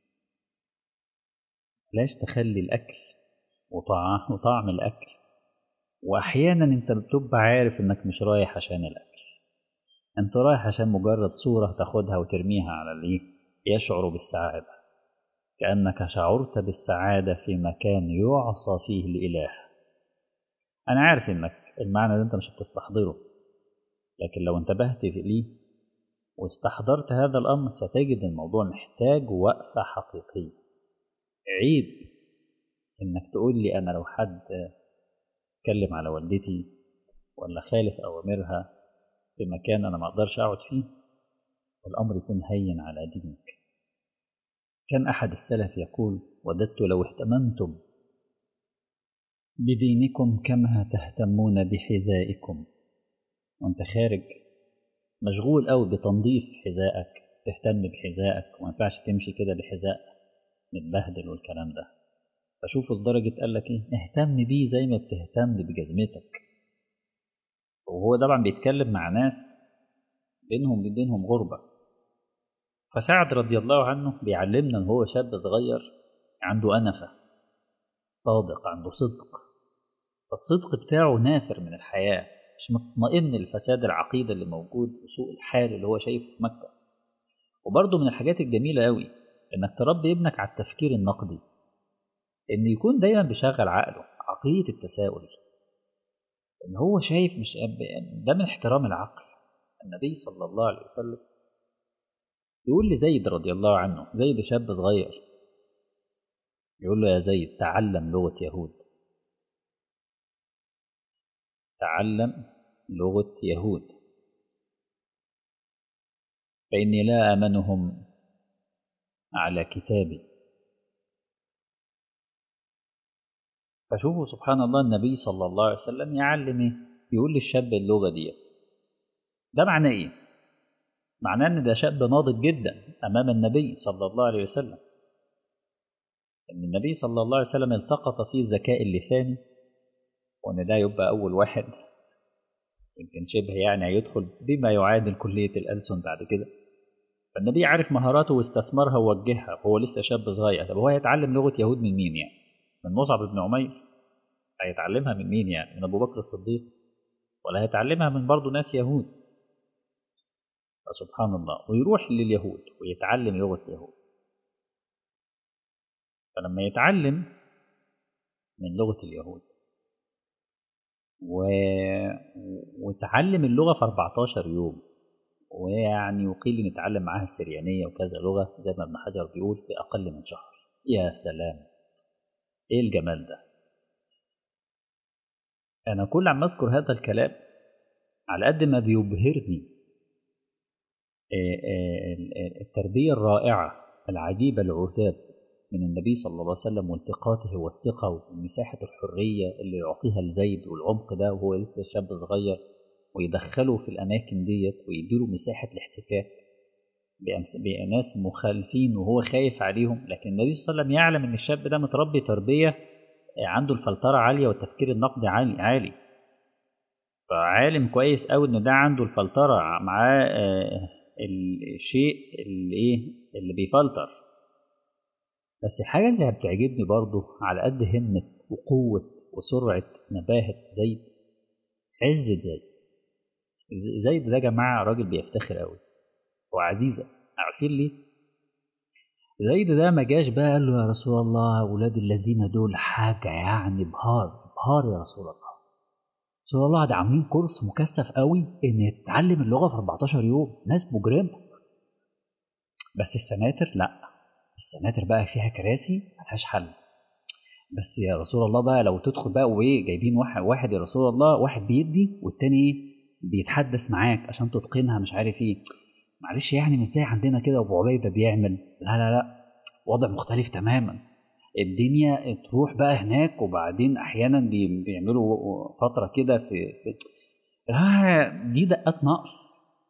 بلاش تخلي الاكل وطعم, وطعم الاكل واحيانا انت بتبقى عارف انك مش رايح عشان الاكل انت رايح عشان مجرد صورة تاخدها وترميها على الايه يشعر بالسعادة كأنك شعرت بالسعادة في مكان يعصى فيه الإله أنا عارف إنك المعنى ده أنت مش هتستحضره لكن لو انتبهت ليه واستحضرت هذا الأمر ستجد الموضوع محتاج وقفة حقيقية عيب إنك تقول لي أنا لو حد اتكلم على والدتي ولا خالف أوامرها في مكان أنا ما أقدرش أقعد فيه الأمر يكون هين على دينك كان أحد السلف يقول وددت لو اهتممتم بدينكم كما تهتمون بحذائكم وانت خارج مشغول قوي بتنظيف حذائك تهتم بحذائك وما ينفعش تمشي كده بحذاء متبهدل والكلام ده فشوف لدرجة قال لك ايه اهتم بيه زي ما بتهتم بجزمتك وهو طبعا بيتكلم مع ناس بينهم وبينهم غربة فسعد رضي الله عنه بيعلمنا ان هو شاب صغير عنده أنفة صادق عنده صدق فالصدق بتاعه نافر من الحياة مش مطمئن لفساد العقيدة اللي موجود وسوء الحال اللي هو شايفه في مكة وبرضه من الحاجات الجميلة قوي انك تربي ابنك على التفكير النقدي ان يكون دايما بيشغل عقله عقلية التساؤل ان هو شايف مش ده من احترام العقل النبي صلى الله عليه وسلم يقول لزيد رضي الله عنه زيد شاب صغير يقول له يا زيد تعلم لغة يهود تعلم لغة يهود فإني لا آمنهم على كتابي فشوفوا سبحان الله النبي صلى الله عليه وسلم يعلم ايه يقول للشاب اللغة دي ده معناه ايه معناه ان ده شاب ناضج جدا امام النبي صلى الله عليه وسلم ان النبي صلى الله عليه وسلم التقط فيه الذكاء اللساني وان ده يبقى اول واحد يمكن شبه يعني هيدخل بما يعادل كلية الألسن بعد كده فالنبي عارف مهاراته واستثمرها ووجهها وهو لسه شاب صغير طب هو هيتعلم لغة يهود من مين يعني من مصعب بن عمير هيتعلمها من مين يعني من أبو بكر الصديق ولا هيتعلمها من برضه ناس يهود فسبحان الله ويروح لليهود ويتعلم لغة اليهود فلما يتعلم من لغة اليهود و... وتعلم اللغة في 14 يوم ويعني وقيل نتعلم معاها السريانية وكذا لغة زي ما ابن حجر بيقول في أقل من شهر يا سلام إيه الجمال ده أنا كل عم أذكر هذا الكلام على قد ما بيبهرني التربية الرائعة العجيبة العتاب من النبي صلى الله عليه وسلم والتقاطه والثقة ومساحة الحرية اللي يعطيها لزيد والعمق ده وهو لسه شاب صغير ويدخله في الأماكن ديت ويديله مساحة الاحتكاك بناس مخالفين وهو خايف عليهم لكن النبي صلى الله عليه وسلم يعلم ان الشاب ده متربي تربية عنده الفلترة عالية والتفكير النقدي عالي عالي فعالم كويس قوي ان ده عنده الفلترة معاه الشيء اللي ايه اللي بيفلتر بس الحاجة اللي بتعجبني برضه على قد همة وقوة وسرعة نباهة زيد عز زيد زيد ده يا جماعة راجل بيفتخر قوي وعزيزة عارفين ليه؟ زيد ده ما جاش بقى قال له يا رسول الله أولاد الذين دول حاجة يعني بهار بهار يا رسول الله رسول الله ده عاملين كورس مكثف قوي إن يتعلم اللغة في 14 يوم ناس مجرمة بس السناتر لأ السناتر بقى فيها كراسي ملهاش حل بس يا رسول الله بقى لو تدخل بقى وايه جايبين واحد واحد يا رسول الله واحد بيدي والتاني ايه بيتحدث معاك عشان تتقنها مش عارف ايه معلش يعني مش زي عندنا كده ابو عبيده بيعمل لا لا لا وضع مختلف تماما الدنيا تروح بقى هناك وبعدين احيانا بيعملوا فتره كده في, في آه دي دقات نقص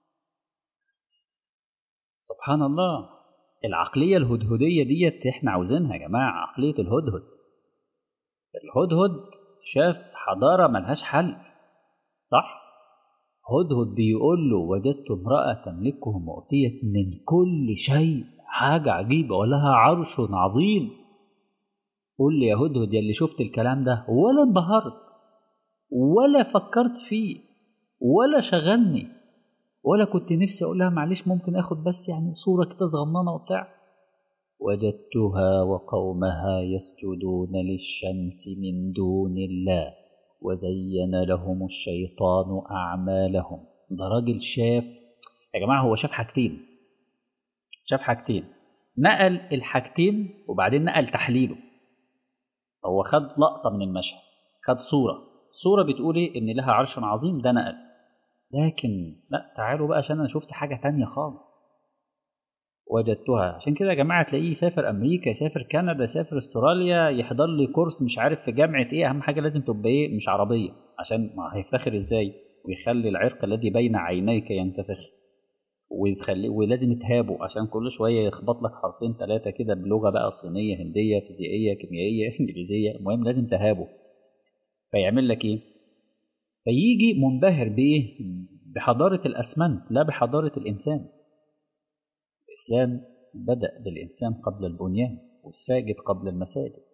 سبحان الله العقليه الهدهديه ديت احنا عاوزينها يا جماعه عقليه الهدهد الهدهد شاف حضاره ملهاش حل صح هدهد بيقول له وجدت امرأة تملكهم وأعطيت من كل شيء حاجة عجيبة ولها عرش عظيم قول لي يا هدهد يا اللي شفت الكلام ده ولا انبهرت ولا فكرت فيه ولا شغلني ولا كنت نفسي أقول لها معلش ممكن آخد بس يعني صورة كده صغننة وبتاع وجدتها وقومها يسجدون للشمس من دون الله وزين لهم الشيطان أعمالهم ده راجل شاف يا جماعة هو شاف حاجتين شاف حاجتين نقل الحاجتين وبعدين نقل تحليله هو خد لقطة من المشهد خد صورة صورة بتقول ايه ان لها عرش عظيم ده نقل لكن لا تعالوا بقى عشان انا شفت حاجة تانية خالص وجدتها عشان كده يا جماعة تلاقيه يسافر أمريكا يسافر كندا يسافر استراليا يحضر لي كورس مش عارف في جامعة إيه أهم حاجة لازم تبقى إيه مش عربية عشان ما هيفتخر إزاي ويخلي العرق الذي بين عينيك ينتفخ ويخلي ولازم تهابه عشان كل شويه يخبط لك حرفين ثلاثه كده بلغه بقى صينيه هنديه فيزيائيه كيميائيه انجليزيه المهم لازم تهابه فيعمل لك ايه فيجي منبهر بايه بحضاره الاسمنت لا بحضاره الانسان الاسلام بدا بالانسان قبل البنيان والساجد قبل المساجد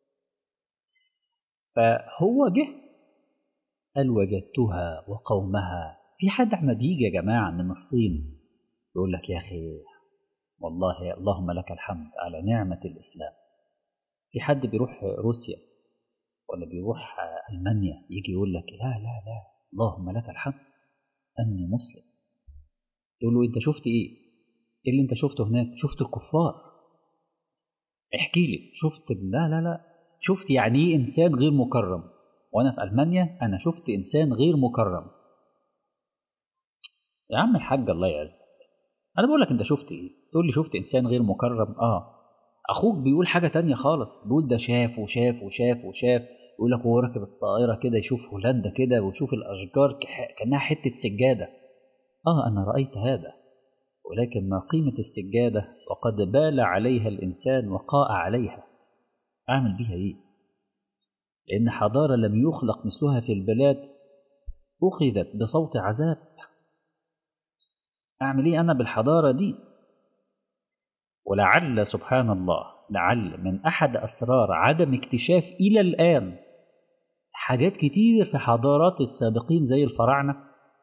فهو جه قال وجدتها وقومها في حد عم بيجي يا جماعه من الصين يقول لك يا اخي والله اللهم لك الحمد على نعمه الاسلام في حد بيروح روسيا ولا بيروح المانيا يجي يقول لك لا لا لا اللهم لك الحمد اني مسلم تقول له انت شفت ايه ايه اللي انت شفته هناك شفت الكفار احكي لي شفت لا لا لا شفت يعني ايه انسان غير مكرم وانا في المانيا انا شفت انسان غير مكرم يا عم الحاج الله يعزك انا بقول لك انت شفت ايه تقول لي شفت انسان غير مكرم اه اخوك بيقول حاجه تانية خالص بيقول ده شاف وشاف وشاف وشاف يقول لك وهو راكب الطائره كده يشوف هولندا كده ويشوف الاشجار كانها حته سجاده اه انا رايت هذا ولكن ما قيمه السجاده وقد بال عليها الانسان وقاء عليها اعمل بيها ايه لان حضاره لم يخلق مثلها في البلاد اخذت بصوت عذاب اعمل ايه انا بالحضاره دي ولعل سبحان الله لعل من احد اسرار عدم اكتشاف الى الان حاجات كتير في حضارات السابقين زي الفراعنه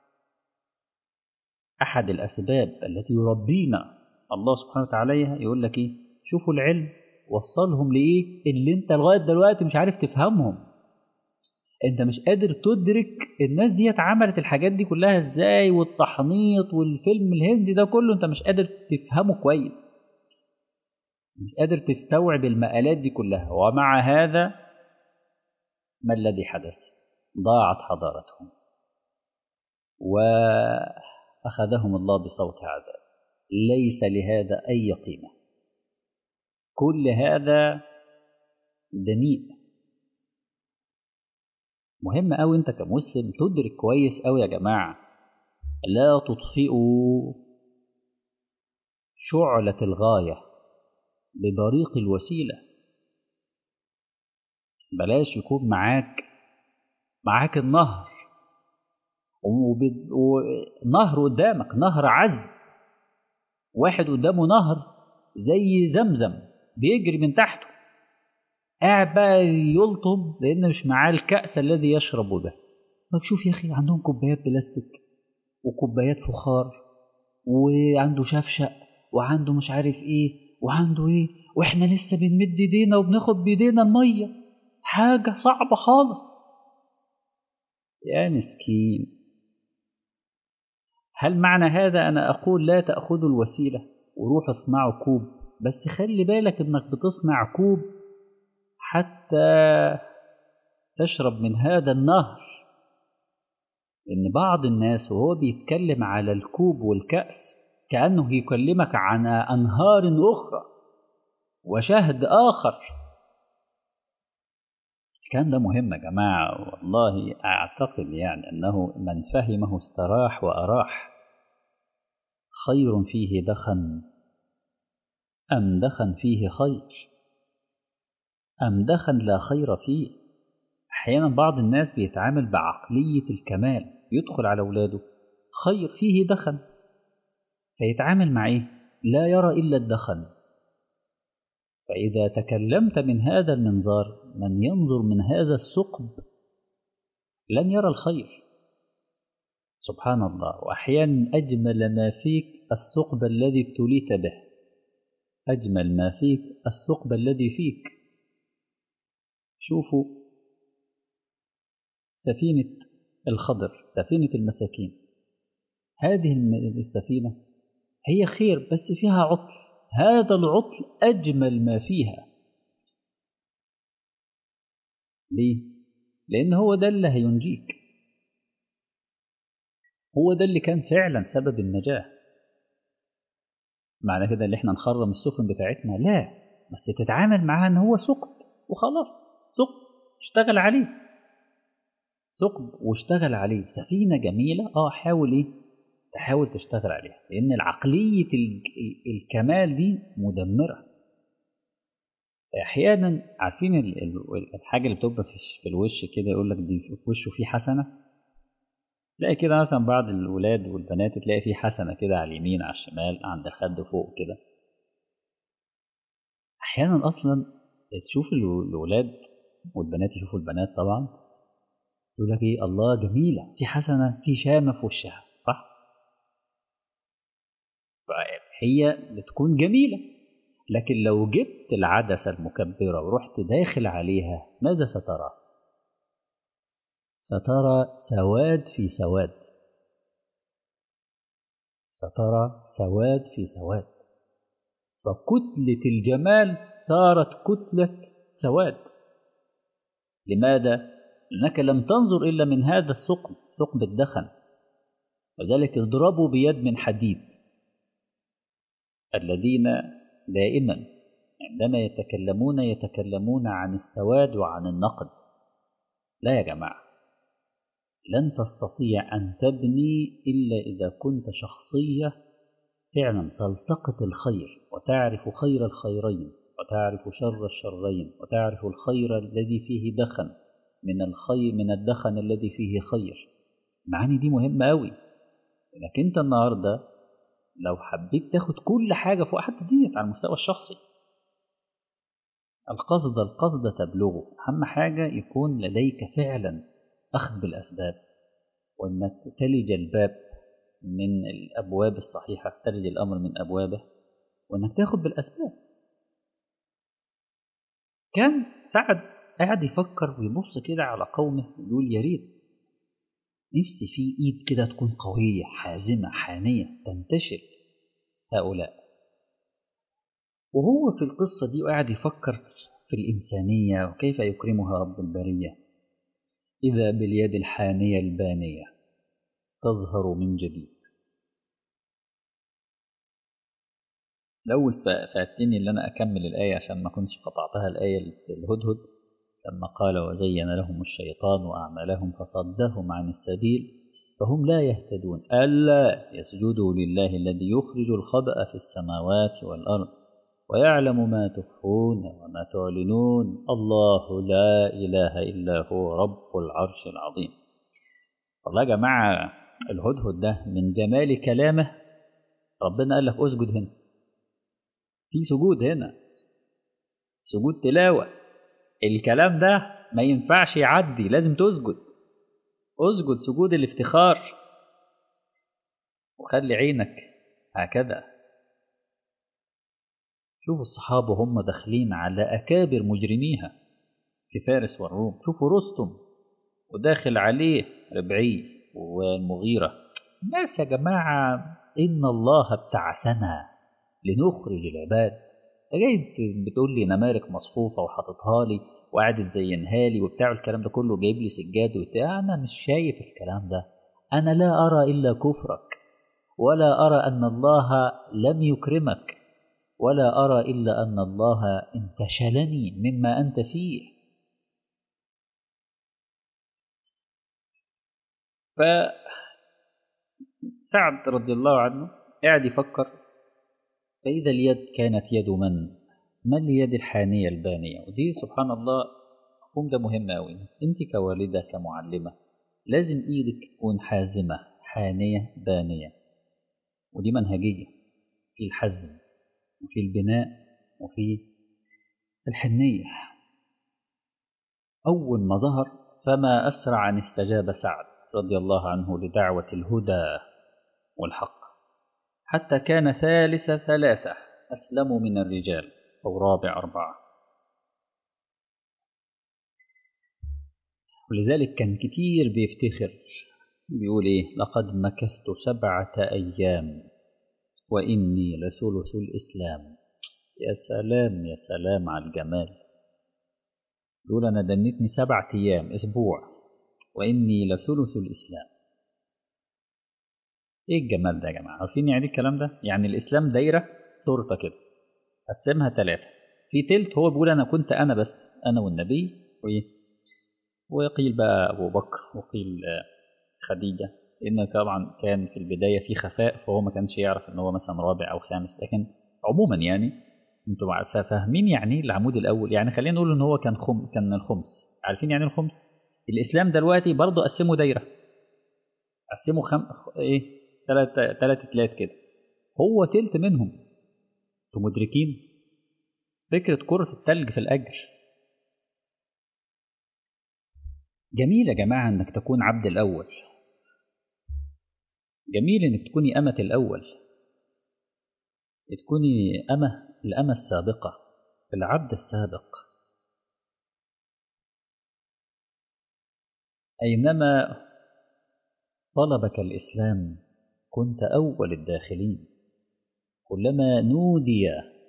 احد الاسباب التي يربينا الله سبحانه وتعالى يقول لك ايه شوفوا العلم وصلهم لايه اللي انت لغايه دلوقتي مش عارف تفهمهم انت مش قادر تدرك الناس دي عملت الحاجات دي كلها ازاي والتحنيط والفيلم الهندي ده كله انت مش قادر تفهمه كويس مش قادر تستوعب المقالات دي كلها ومع هذا ما الذي حدث ضاعت حضارتهم واخذهم الله بصوت عذاب ليس لهذا اي قيمه كل هذا دنيء مهم قوي انت كمسلم تدرك كويس قوي يا جماعه لا تطفئوا شعله الغايه ببريق الوسيله بلاش يكون معاك معاك النهر ونهر قدامك نهر عذب واحد قدامه نهر زي زمزم بيجري من تحته قاعد بقى يلطم لان مش معاه الكأس الذي يشرب به شوف يا اخي عندهم كوبايات بلاستيك وكوبايات فخار وعنده شفشق وعنده مش عارف ايه وعنده ايه واحنا لسه بنمد ايدينا وبناخد بايدينا الميه حاجه صعبه خالص يا مسكين هل معنى هذا انا اقول لا تاخذوا الوسيله وروح اصنعوا كوب بس خلي بالك انك بتصنع كوب حتى تشرب من هذا النهر ان بعض الناس وهو بيتكلم على الكوب والكأس كأنه يكلمك عن أنهار أخرى وشهد آخر الكلام ده مهم يا جماعة والله أعتقد يعني أنه من فهمه استراح وأراح خير فيه دخن أم دخن فيه خير أم دخن لا خير فيه أحيانا بعض الناس بيتعامل بعقلية الكمال يدخل على أولاده خير فيه دخن فيتعامل مع إيه؟ لا يرى إلا الدخن فإذا تكلمت من هذا المنظار من ينظر من هذا الثقب لن يرى الخير سبحان الله وأحيانا أجمل ما فيك الثقب الذي ابتليت به أجمل ما فيك الثقب الذي فيك شوفوا سفينة الخضر سفينة المساكين هذه السفينة هي خير بس فيها عطل هذا العطل أجمل ما فيها ليه؟ لأن هو ده اللي هينجيك هو ده اللي كان فعلا سبب النجاة معنى كده اللي احنا نخرم السفن بتاعتنا لا بس تتعامل معاها ان هو ثقب وخلاص ثقب اشتغل عليه ثقب واشتغل عليه سفينة جميلة اه حاول ايه تحاول تشتغل عليها لأن العقلية الكمال دي مدمرة أحيانا عارفين الحاجة اللي بتبقى في الوش كده يقول لك دي في وشه فيه حسنة تلاقي كده مثلا بعض الولاد والبنات تلاقي فيه حسنة كده على اليمين على الشمال عند خد فوق كده أحيانا أصلا تشوف الولاد والبنات يشوفوا البنات طبعا تقول لك ايه الله جميلة في حسنة في شامة في وشها صح؟ هي بتكون جميلة لكن لو جبت العدسة المكبرة ورحت داخل عليها ماذا سترى؟ سترى سواد في سواد سترى سواد في سواد فكتلة الجمال صارت كتلة سواد لماذا؟ لأنك لم تنظر إلا من هذا الثقب ثقب الدخن وذلك اضربوا بيد من حديد الذين دائما عندما يتكلمون يتكلمون عن السواد وعن النقد لا يا جماعة لن تستطيع أن تبني إلا إذا كنت شخصية فعلا تلتقط الخير وتعرف خير الخيرين وتعرف شر الشرين وتعرف الخير الذي فيه دخن من الخير من الدخن الذي فيه خير المعاني دي مهمة أوي لأنك أنت النهاردة لو حبيت تاخد كل حاجة فوق حتى ديت على المستوى الشخصي القصد القصد تبلغه أهم حاجة يكون لديك فعلا أخذ بالأسباب وأنك تلج الباب من الأبواب الصحيحة تلج الأمر من أبوابه وأنك تاخد بالأسباب كان سعد قاعد يفكر ويبص كده على قومه ويقول يا ريت نفسي في ايد كده تكون قوية حازمة حانية تنتشل هؤلاء وهو في القصة دي وقاعد يفكر في الإنسانية وكيف يكرمها رب البرية إذا باليد الحانية البانية تظهر من جديد الأول فاتني إن أنا أكمل الآية عشان ما كنتش قطعتها الآية الهدهد لما قال وزين لهم الشيطان وأعمالهم فصدهم عن السبيل فهم لا يهتدون ألا يسجدوا لله الذي يخرج الخبأ في السماوات والأرض ويعلم ما تخفون وما تعلنون الله لا إله إلا هو رب العرش العظيم والله يا جماعة الهدهد ده من جمال كلامه ربنا قال لك اسجد هنا في سجود هنا سجود تلاوة الكلام ده ما ينفعش يعدي لازم تسجد اسجد سجود الافتخار وخلي عينك هكذا شوفوا الصحابة هم داخلين على أكابر مجرميها في فارس والروم شوفوا رستم وداخل عليه ربعي والمغيرة الناس يا جماعة إن الله ابتعثنا لنخرج العباد جاي بتقول لي نمارك مصفوفة وحاططها لي وقاعد تزينها لي وبتاع الكلام ده كله جايب لي سجاد وبتاع أنا مش شايف الكلام ده أنا لا أرى إلا كفرك ولا أرى أن الله لم يكرمك ولا أرى إلا أن الله انتشلني مما أنت فيه فسعد رضي الله عنه قاعد يفكر فإذا اليد كانت يد من؟ ما اليد الحانية البانية؟ ودي سبحان الله مفهوم ده مهم أوي أنت كوالدة كمعلمة لازم إيدك تكون حازمة حانية بانية ودي منهجية في الحزم وفي البناء وفي الحنية أول ما ظهر فما أسرع أن استجاب سعد رضي الله عنه لدعوة الهدى والحق حتى كان ثالث ثلاثة أسلموا من الرجال أو رابع أربعة ولذلك كان كتير بيفتخر بيقول إيه لقد مكثت سبعة أيام وإني لثلث الإسلام يا سلام يا سلام على الجمال يقول أنا دنيتني سبعة أيام أسبوع وإني لثلث الإسلام إيه الجمال ده يا جماعة عارفين يعني الكلام ده يعني الإسلام دايرة تورته كده قسمها ثلاثة في تلت هو بيقول أنا كنت أنا بس أنا والنبي وإيه وقيل بقى أبو بكر وقيل خديجة لأن طبعا كان في البداية في خفاء فهو ما كانش يعرف إن هو مثلا رابع أو خامس لكن عموما يعني انتوا فاهمين يعني العمود الأول يعني خلينا نقول إن هو كان خم كان الخمس عارفين يعني الخمس الإسلام دلوقتي برضه قسمه دايرة قسموا خم إيه ثلاث ثلاث تلات كده هو تلت منهم انتوا مدركين فكرة كرة التلج في الأجر جميل يا جماعة إنك تكون عبد الأول جميل إنك تكوني أمة الأول تكوني أمة الأمة السابقة العبد السابق أينما طلبك الإسلام كنت أول الداخلين كلما نودي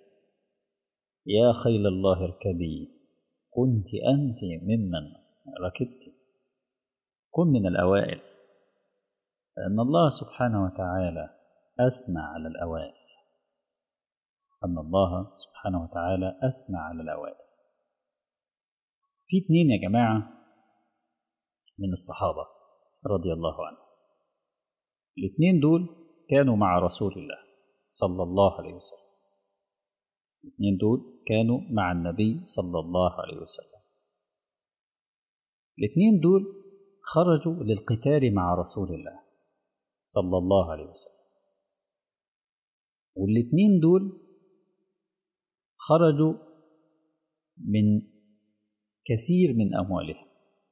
يا خيل الله اركبي كنت أنت ممن ركبت كن من الأوائل لأن الله سبحانه وتعالى أثنى على الأوائل أن الله سبحانه وتعالى أثنى على الأوائل في اتنين يا جماعة من الصحابة رضي الله عنهم الاثنين دول كانوا مع رسول الله صلى الله عليه وسلم الاثنين دول كانوا مع النبي صلى الله عليه وسلم الاثنين دول خرجوا للقتال مع رسول الله صلى الله عليه وسلم والاثنين دول خرجوا من كثير من أموالهم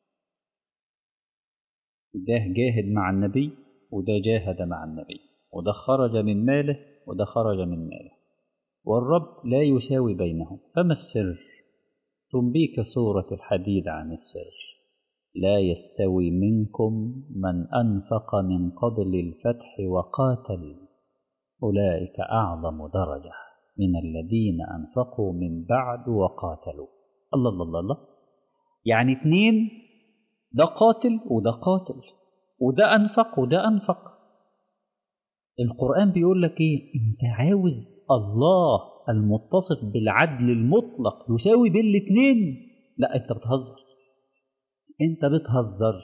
ده جاهد مع النبي وده جاهد مع النبي وده خرج من ماله وده خرج من ماله والرب لا يساوي بينهم فما السر تنبيك سورة الحديد عن السر لا يستوي منكم من أنفق من قبل الفتح وقاتل أولئك أعظم درجة من الذين أنفقوا من بعد وقاتلوا الله الله الله, الله. يعني اتنين ده قاتل وده قاتل وده أنفق وده أنفق القرآن بيقول لك إيه أنت عاوز الله المتصف بالعدل المطلق يساوي بين الاتنين لا أنت بتهزر أنت بتهزر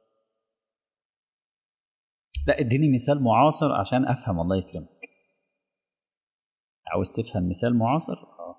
لا اديني مثال معاصر عشان أفهم الله يكرمك عاوز تفهم مثال معاصر آه.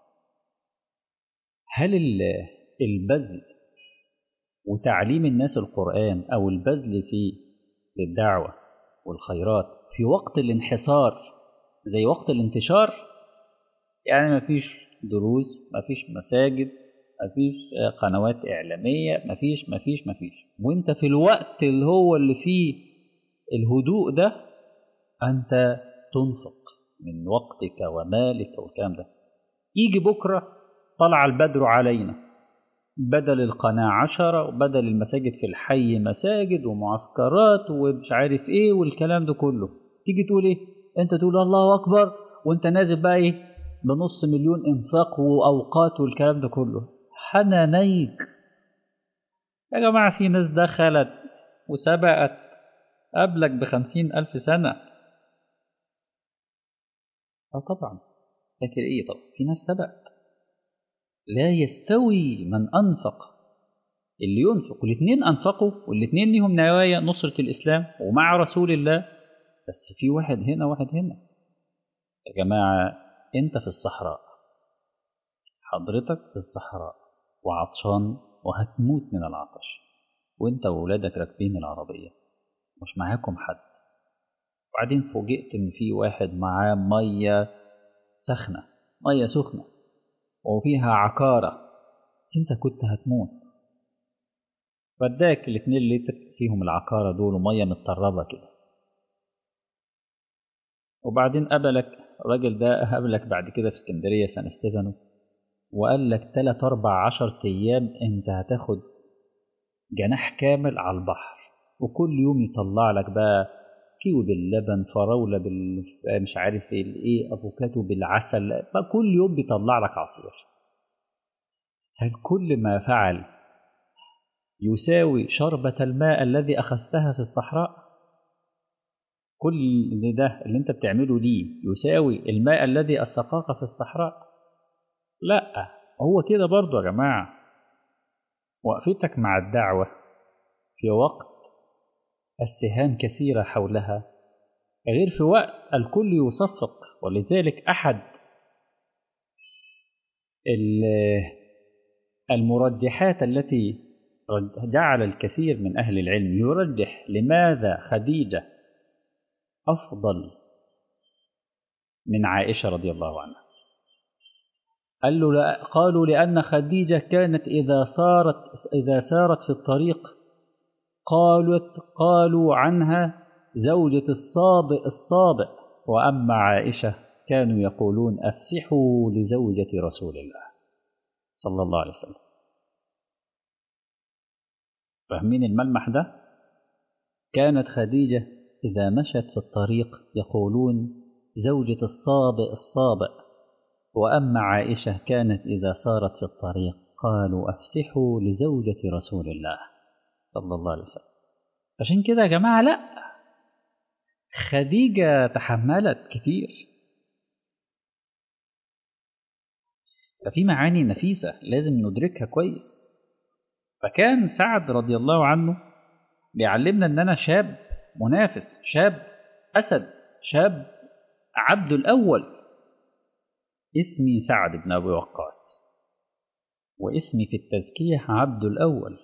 هل البذل وتعليم الناس القرآن أو البذل فيه للدعوة والخيرات في وقت الانحصار زي وقت الانتشار يعني مفيش دروس مفيش مساجد مفيش قنوات إعلامية مفيش مفيش مفيش وانت في الوقت اللي هو اللي فيه الهدوء ده أنت تنفق من وقتك ومالك والكلام ده يجي بكرة طلع البدر علينا بدل القناة عشرة وبدل المساجد في الحي مساجد ومعسكرات ومش عارف ايه والكلام ده كله تيجي تقول ايه انت تقول الله اكبر وانت نازل بقى ايه بنص مليون انفاق واوقات والكلام ده كله حنانيك يا جماعة في ناس دخلت وسبقت قبلك بخمسين ألف سنة اه طبعا لكن ايه طب في ناس سبقت لا يستوي من أنفق اللي ينفق والاثنين أنفقوا والاثنين ليهم نوايا نصرة الإسلام ومع رسول الله بس في واحد هنا واحد هنا يا جماعة أنت في الصحراء حضرتك في الصحراء وعطشان وهتموت من العطش وانت وولادك راكبين العربية مش معاكم حد وبعدين فوجئت ان في واحد معاه مية سخنة مية سخنة وفيها عكارة انت كنت هتموت فاداك الاتنين لتر فيهم العكارة دول ومية متطربة كده وبعدين قابلك الراجل ده قابلك بعد كده في اسكندرية سان ستيفانو وقال لك تلات أربع عشر أيام أنت هتاخد جناح كامل على البحر وكل يوم يطلع لك بقى كيوي باللبن فراولة بال مش عارف ايه افوكاتو بالعسل بقى كل يوم بيطلع لك عصير هل كل ما فعل يساوي شربة الماء الذي أخذتها في الصحراء كل ده اللي انت بتعمله دي يساوي الماء الذي أسقاك في الصحراء لا هو كده برضه يا جماعة وقفتك مع الدعوة في وقت السهام كثيرة حولها غير في وقت الكل يصفق ولذلك أحد المرجحات التي جعل الكثير من أهل العلم يرجح لماذا خديجة أفضل من عائشة رضي الله عنها قال له لا قالوا لأن خديجة كانت إذا صارت إذا سارت في الطريق قالت قالوا عنها زوجة الصابئ الصابئ وأما عائشة كانوا يقولون أفسحوا لزوجة رسول الله صلى الله عليه وسلم فاهمين الملمح ده كانت خديجة إذا مشت في الطريق يقولون زوجة الصابئ الصابئ وأما عائشة كانت إذا صارت في الطريق قالوا أفسحوا لزوجة رسول الله صلى الله عليه وسلم عشان كده يا جماعة لا خديجة تحملت كتير ففي معاني نفيسة لازم ندركها كويس فكان سعد رضي الله عنه بيعلمنا ان انا شاب منافس شاب اسد شاب عبد الاول اسمي سعد بن ابي وقاص واسمي في التزكيه عبد الاول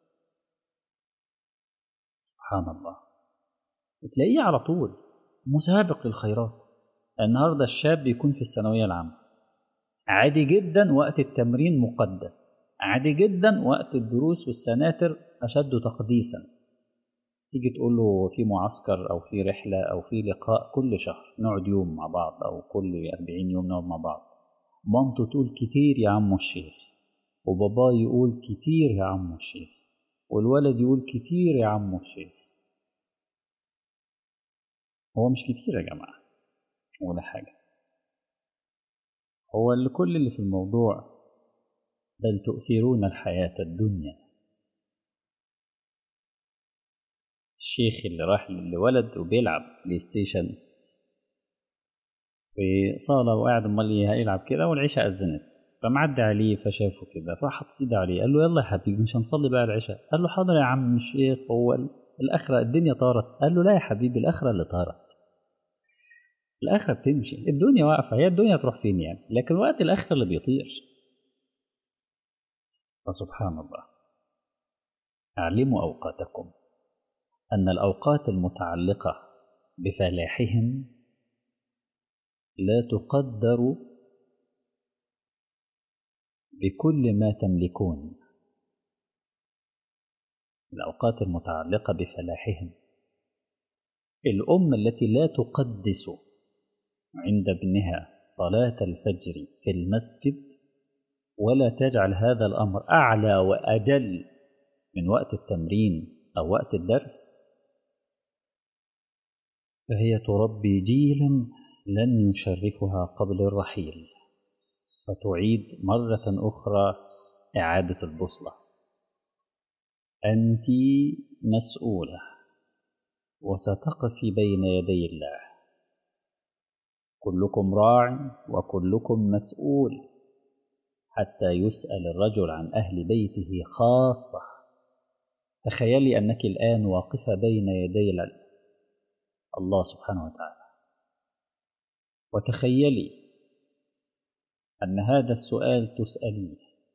سبحان الله تلاقيه على طول مسابق للخيرات النهارده الشاب بيكون في الثانويه العامه عادي جدا وقت التمرين مقدس عادي جدا وقت الدروس والسناتر أشد تقديسا تيجي تقول له في معسكر أو في رحلة أو في لقاء كل شهر نقعد يوم مع بعض أو كل أربعين يوم نقعد مع بعض مامته تقول كتير يا عم الشيخ وباباه يقول كتير يا عم الشيخ والولد يقول كتير يا عم الشيخ هو مش كتير يا جماعة ولا حاجة هو اللي كل اللي في الموضوع بل تؤثرون الحياة الدنيا الشيخ اللي راح لولد وبيلعب بلاي ستيشن في صالة وقاعد امال يلعب كده والعشاء أذنت فمعدي عليه فشافه كده فحط ايده عليه قال له يلا يا حبيبي مش هنصلي بقى العشاء قال له حاضر يا عم الشيخ هو الآخرة الدنيا طارت قال له لا يا حبيبي الآخرة اللي طارت الآخرة بتمشي الدنيا واقفة هي الدنيا تروح فين يعني لكن وقت الآخرة اللي بيطير فسبحان الله أعلموا أوقاتكم أن الأوقات المتعلقة بفلاحهم لا تقدر بكل ما تملكون الأوقات المتعلقة بفلاحهم الأم التي لا تقدس عند ابنها صلاة الفجر في المسجد ولا تجعل هذا الأمر أعلى وأجل من وقت التمرين أو وقت الدرس فهي تربي جيلا لن يشرفها قبل الرحيل فتعيد مرة أخرى إعادة البوصلة أنت مسؤولة وستقفي بين يدي الله كلكم راع وكلكم مسؤول حتى يسأل الرجل عن أهل بيته خاصة تخيلي أنك الآن واقفة بين يدي الله سبحانه وتعالى وتخيلي أن هذا السؤال تسأليه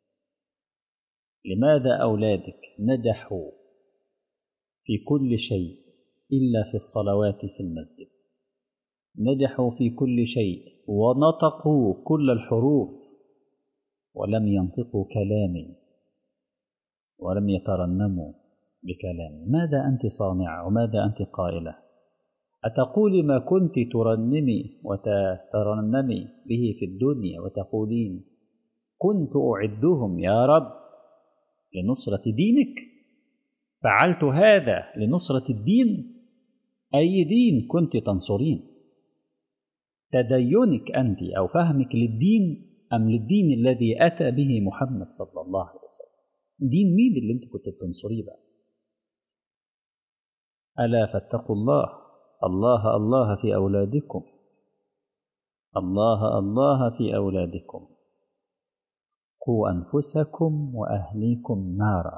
لماذا أولادك نجحوا في كل شيء إلا في الصلوات في المسجد نجحوا في كل شيء ونطقوا كل الحروف ولم ينطقوا كلامي ولم يترنموا بكلامي ماذا أنت صانعة وماذا أنت قائلة أتقولي ما كنت ترنمي وتترنمي به في الدنيا وتقولين كنت أعدهم يا رب لنصرة دينك فعلت هذا لنصرة الدين أي دين كنت تنصرين تدينك أنت أو فهمك للدين أم للدين الذي أتى به محمد صلى الله عليه وسلم دين مين اللي أنت كنت بتنصريه بقى ألا فاتقوا الله الله الله في أولادكم الله الله في أولادكم قوا أنفسكم وأهليكم نارا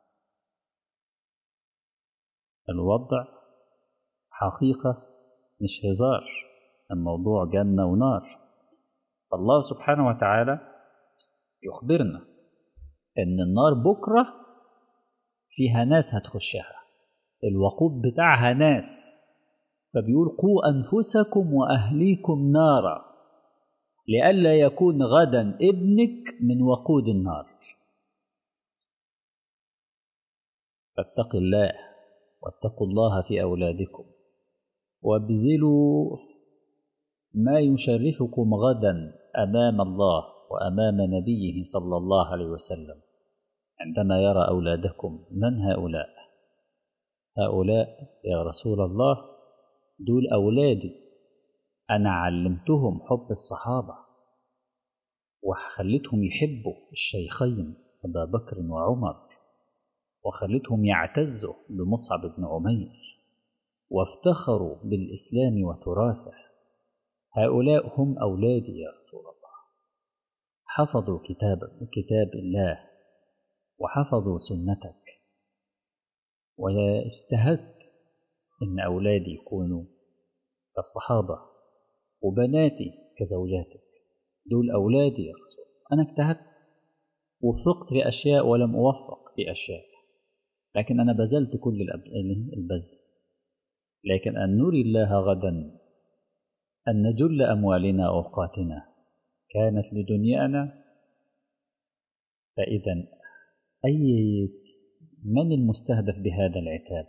الوضع حقيقة مش هزار الموضوع جنة ونار الله سبحانه وتعالى يخبرنا إن النار بكرة فيها ناس هتخشها الوقود بتاعها ناس فبيقول قوا أنفسكم وأهليكم نارا لئلا يكون غدا ابنك من وقود النار فاتقوا الله واتقوا الله في أولادكم وابذلوا ما يشرفكم غدا أمام الله وأمام نبيه صلى الله عليه وسلم عندما يرى أولادكم من هؤلاء هؤلاء يا رسول الله دول أولادي أنا علمتهم حب الصحابة وخليتهم يحبوا الشيخين أبا بكر وعمر وخليتهم يعتزوا بمصعب بن عمير وافتخروا بالإسلام وتراثه هؤلاء هم أولادي يا رسول الله حفظوا كتاب كتاب الله وحفظوا سنتك واجتهدت إن أولادي يكونوا كالصحابة وبناتي كزوجاتك دول أولادي يا رسول أنا اجتهدت وفقت في أشياء ولم أوفق في أشياء لكن أنا بذلت كل البذل لكن أن نري الله غدا أن نجل أموالنا وأوقاتنا كانت لدنيانا فإذا أي من المستهدف بهذا العتاب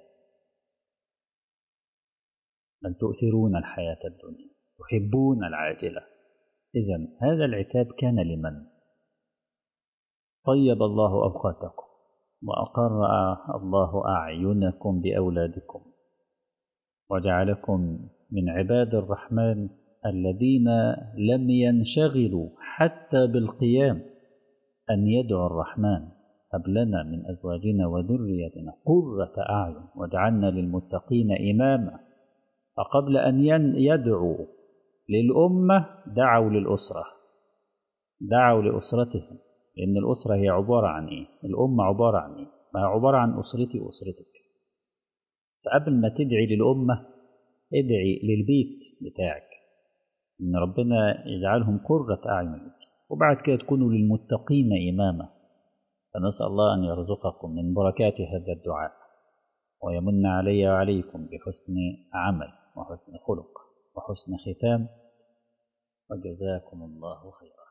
بل تؤثرون الحياة الدنيا تحبون العاجلة إذا هذا العتاب كان لمن طيب الله أوقاتكم وأقر الله أعينكم بأولادكم وجعلكم من عباد الرحمن الذين لم ينشغلوا حتى بالقيام أن يدعو الرحمن هب لنا من أزواجنا وذريتنا قرة أعين واجعلنا للمتقين إماما فقبل أن يدعوا للأمة دعوا للأسرة دعوا لأسرتهم لأن الأسرة هي عبارة عن إيه؟ الأمة عبارة عن إيه؟ ما هي عبارة عن أسرتي وأسرتك فقبل ما تدعي للأمة ادعي للبيت بتاعك إن ربنا يجعلهم قرة أعين وبعد كده تكونوا للمتقين إماما فنسأل الله أن يرزقكم من بركات هذا الدعاء ويمن علي وعليكم بحسن عمل وحسن خلق وحسن ختام وجزاكم الله خيرا